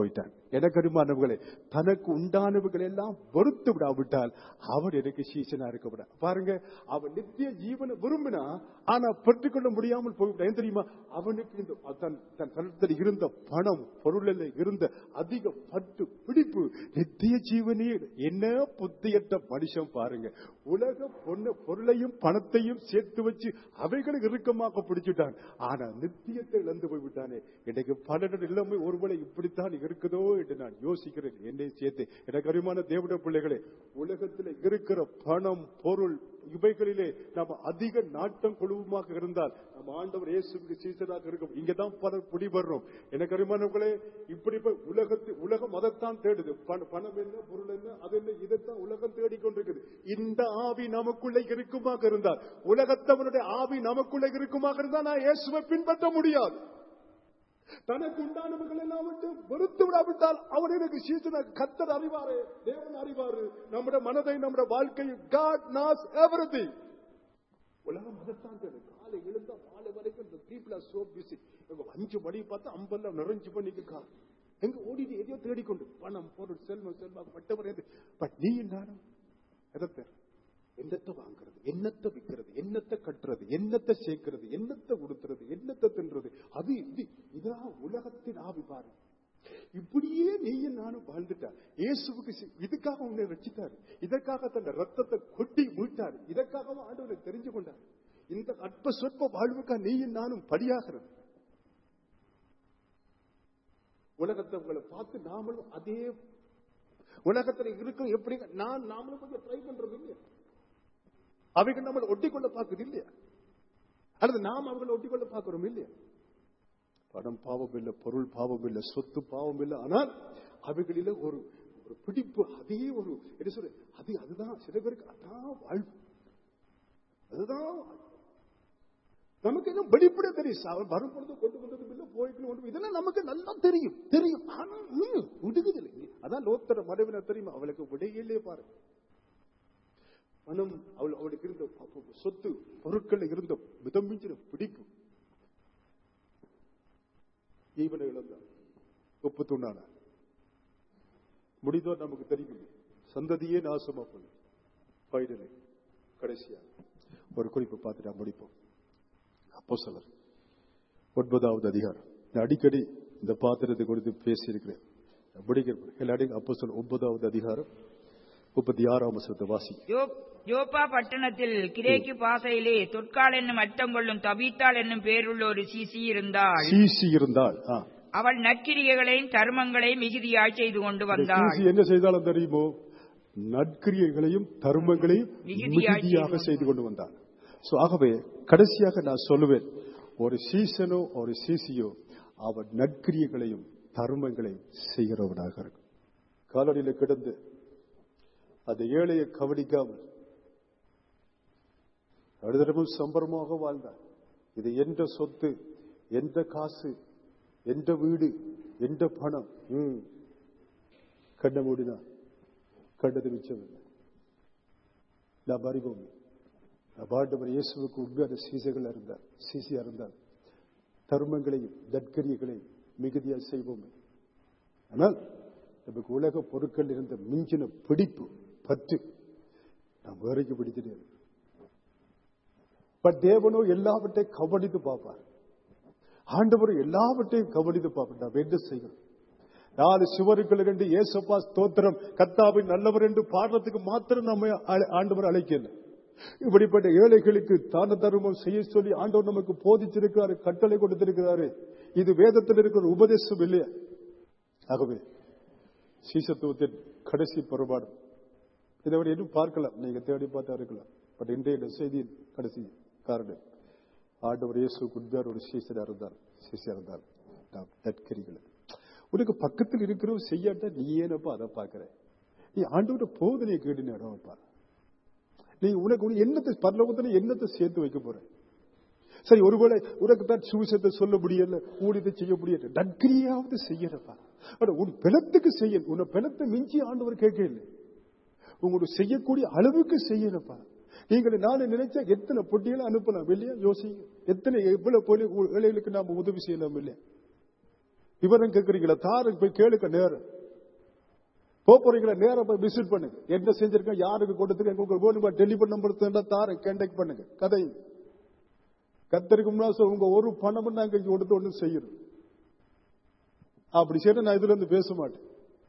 எனக்கு அருமானவர்களே தனக்கு உண்டானவர்கள் எல்லாம் வெறுத்து விடாவிட்டால் அவர் எனக்கு சீசனா இருக்க பாருங்க அவன் நித்திய ஜீவனை விரும்பினா ஆனா பெற்றுக்கொள்ள முடியாமல் போய்விட்டான் ஏன் தெரியுமா அவனுக்கு இந்த தன் தன் தனத்தில் இருந்த பணம் பொருளில் இருந்த அதிக பட்டு பிடிப்பு நித்திய ஜீவனே என்ன புத்தியற்ற மனுஷன் பாருங்க உலக பொண்ணு பொருளையும் பணத்தையும் சேர்த்து வச்சு அவைகளை இறுக்கமாக பிடிச்சிட்டான் ஆனா நித்தியத்தை இழந்து போய்விட்டானே எனக்கு பலரிடம் இல்லாம ஒருவேளை இப்படித்தான் இருக்குதோ என்று நான் யோசிக்கிறேன் என்னை சேர்த்து எனக்கு அறிமான தேவட பிள்ளைகளே உலகத்தில் இருக்கிற பணம் பொருள் இவைகளிலே நம்ம அதிக நாட்டம் குழுவமாக இருந்தால் நம்ம ஆண்டவர் இயேசுக்கு சீசனாக இருக்கும் இங்கதான் பலர் பிடிபடுறோம் எனக்கு அறிமானவர்களே இப்படி போய் உலகத்து உலகம் அதைத்தான் தேடுது பண- பணம் என்ன பொருள் என்ன அது என்ன இதைத்தான் உலகம் தேடிக்கொண்டிருக்குது இந்த ஆவி நமக்குள்ளே இருக்குமாக இருந்தால் உலகத்தவனுடைய ஆவி நமக்குள்ளே இருக்குமாக இருந்தால் நான் இயேசுவை பின்பற்ற முடியாது தனக்கு உண்டானவர்கள் எல்லாம் விட்டு வெறுத்து விடாவிட்டால் அவர் எனக்கு சீசன கத்தர் அறிவாரு தேவன் அறிவாரு நம்முடைய மனதை நம்முடைய வாழ்க்கையை காட் நாஸ் எவ்ரிதிங் உலகம் அதைத்தான் தேடும் காலை எழுந்தா மாலை வரைக்கும் இந்த பீப்புள் ஆர் சோ பிஸி அஞ்சு மணி பார்த்தா அம்பல்ல நிறைஞ்சு பண்ணிக்கு கார் எங்க ஓடிட்டு எதையோ தேடிக்கொண்டு பணம் பொருள் செல்வம் செல்வம் பட்டவர் எது பட் நீ நானும் எதை தேர் என்னத்தை வாங்குறது என்னத்தை விற்கிறது என்னத்தை கட்டுறது என்னத்தை சேர்க்கிறது என்னத்தை உடுத்துறது என்னத்தை தின்றது அது இது இதான் உலகத்தின் ஆவி பாரு இப்படியே நீயும் நானும் வாழ்ந்துட்டா இயேசுவுக்கு சி- இதுக்காக உன்னை ரட்சித்தார் இதற்காக தன் ரத்தத்தை கொட்டி மீட்டார் இதற்காகவும் ஆண்டவரை தெரிஞ்சு கொண்டார் இந்த அற்ப சொற்ப வாழ்வுக்கா நீயும் நானும் பலியாகிறது உலகத்தை உங்களை பார்த்து நாமளும் அதே உலகத்துல இருக்கும் எப்படி நான் நாமளும் கொஞ்சம் ட்ரை பண்றது இல்லையா அவைகள் நம்மளை ஒட்டிக்கொள்ள பார்க்குது இல்லையா அல்லது நாம் அவங்களை ஒட்டிக்கொள்ள பார்க்கிறோம் இல்லையா பணம் பாவம் இல்லை பொருள் பாவம் இல்லை சொத்து பாவம் இல்லை ஆனால் அவைகளில ஒரு ஒரு பிடிப்பு அதே ஒரு என்ன சொல்ற அது அதுதான் சில பேருக்கு அதான் வாழ்வு அதுதான் வாழ்வு. நமக்கு என்ன வெளிப்பட தெரியும் சா- வரும் பொழுது கொண்டு வந்ததும் இல்லை போயிட்டு கொண்டு இதெல்லாம் நமக்கு நல்லா தெரியும் தெரியும் ஆனா ம், விடுகுது இல்லை அதான் லோத்தர மறைவினர் தெரியுமா அவளுக்கு விடையிலே பாரு பணம் அவள் அவளுக்கு இருந்த அப்ப சொத்து பொருட்கள் இருந்த மிதமிஞ்சின பிடிக்கும் ஜீவனை இழந்தார் முப்பத்தொன்னான முடிதோ நமக்கு தெரியும் சந்ததியே நாசமா பண்ணு பயிரலை கடைசியா ஒரு குறிப்பு பார்த்துட்டா முடிப்போம் அப்போ சிலர் ஒன்பதாவது அதிகாரம் நான் அடிக்கடி இந்த பாத்திரத்தை குறித்து பேசியிருக்கிறேன் முடிக்கிறேன் எல்லாரையும் அப்போ சொல்ல ஒன்பதாவது அதிகாரம் முப்பத்தி ஆறாம் வசனத்தை வாசி யோ- யோப்பா பட்டணத்தில் கிரேக்கு பாசையிலே தொற்கால் என்னும் அர்த்தம் கொள்ளும் தபீத்தாள் என்னும் பேருள்ள ஒரு சிசி இருந்தாள் சீசி இருந்தால் ஆ. அவள் நற்கிரியைகளையும் தர்மங்களையும் மிகுதியாய் செய்து கொண்டு இந்த வந்தாள் சீசி என்ன செய்தாலும் தெரியுமோ நற்கிரியைகளையும் தர்மங்களையும் மிகுதியாய் மிகுதியாக செய்து கொண்டு வந்தார் சோ ஆகவே கடைசியாக நான் சொல்லுவேன் ஒரு சீசனோ ஒரு சீசியோ அவர் நற்கிரியைகளையும் தர்மங்களையும் செய்கிறவனாக இருக்கும் காலடியில் கிடந்து அந்த ஏழையை கவனிக்காமல் அடுத்தமும் சம்பரமாக வாழ்ந்தார் இது எந்த சொத்து எந்த காசு எந்த வீடு எந்த பணம் ம். கண்ணை மூடினார் கண்டது மிச்சமில்லை நாம் அறிவோம் அபாண்டவர் இயேசுவுக்கு உண்மையான சீசைகள் இருந்தார் சீசியா இருந்தார் தர்மங்களையும் நற்கரியங்களையும் மிகுதியாக செய்வோமே ஆனால் நமக்கு உலக பொருட்கள் இருந்த மிஞ்சின பிடிப்பு பற்று நாம் வேறைக்கு பிடித்துட்டே இருக்கோம். பட் தேவனோ எல்லாவற்றையும் கவனித்து பார்ப்பார் ஆண்டவர் எல்லாவற்றையும் கவனித்து பார்ப்பார் நாம் என்ன செய்கிறோம் நாலு சுவருக்குள்ள ரெண்டு ஏசப்பா ஸ்தோத்திரம் கத்தாவின் நல்லவர் என்று பாடுறதுக்கு மாத்திரம் நம்ம அழ- ஆண்டவர் அழைக்கல இப்படிப்பட்ட ஏழைகளுக்கு தான தர்மம் செய்ய சொல்லி ஆண்டவர் நமக்கு போதிச்சிருக்கிறாரு கட்டளை கொடுத்திருக்கிறாரு இது வேதத்தில் இருக்கிற உபதேசம் இல்லையா ஆகவே சீசத்துவத்தின் கடைசி புறப்பாடு இதை விட இன்னும் பார்க்கலாம் நீங்க தேடி பார்த்தா இருக்கலாம் பட் இன்றைய இந்த செய்தியின் கடைசி காரணம் ஆண்டவர் இயேசு குட்பார் ஒரு சீசரா இருந்தார் சீசரா இருந்தார் நாம் நற்கரிகளை உனக்கு பக்கத்தில் இருக்கிறவங்க செய்யாட்டா நீ ஏனப்பா அதை பார்க்கிற நீ ஆண்டவரோட போதனையை கேட்டு நீ இடம்ப்பா நீ உனக்கு உனக்கு என்னத்தை பரலோகத்துல என்னத்தை சேர்த்து வைக்க போற சரி ஒருவேளை உனக்கு தான் சுவிசத்தை சொல்ல முடியல ஊழியத்தை செய்ய முடியல நற்கிரியாவது செய்யறப்பா ஆனா உன் பிணத்துக்கு செய்ய உன்னை பிணத்தை மிஞ்சி ஆண்டவர் கேட்கல உங்களுக்கு செய்யக்கூடிய அளவுக்கு செய்யலப்பா நீங்கள் நாளை நினைச்சா எத்தனை பொட்டிகளை அனுப்பலாம் இல்லையா யோசிங்க எத்தனை எவ்வளவு போல ஏழைகளுக்கு நாம உதவி செய்யலாம் இல்லையா விவரம் கேட்கறீங்களா தாரம் போய் கேளுக்க நேரம் போறீங்களா நேரா போய் விசிட் பண்ணுங்க என்ன செஞ்சிருக்கேன் யாருக்கு கொடுத்துருக்கேன் உங்களுக்கு வேணுமா டெலிபோன் நம்பர் தந்தா தாரேன் கான்டாக்ட் பண்ணுங்க கதை கத்தருக்கு முன்னாடி உங்க ஒரு பணமும் நாங்க இங்க கொடுத்து ஒண்ணு செய்யணும் அப்படி செய்ய நான் இதுல இருந்து பேச மாட்டேன்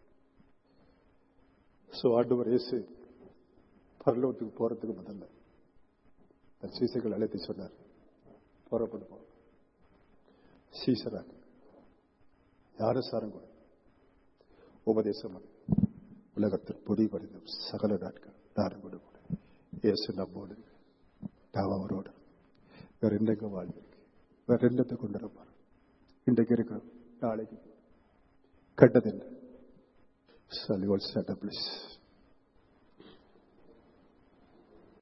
சோ ஆண்டவர் இயேசு பரலோகத்துக்கு போறதுக்கு முதல்ல தன் சீசைகள் அழைத்து சொன்னார் புறப்பட்டு போ சீசராக யாரும் சாரம் கொடு உபதேசம் அது. உலகத்தில் பொடி படிந்த சகல நாட்கள் தாரம் கொடுக்கூட இயேசு நம்மோடு நாம் அவரோடு வேற என்னங்க வாழ்ந்திருக்கு வேற என்னத்தை கொண்டு வரப்பார் இன்றைக்கு இருக்கிறோம் நாளைக்கு கண்டது என்ன Shall we all stand up, please?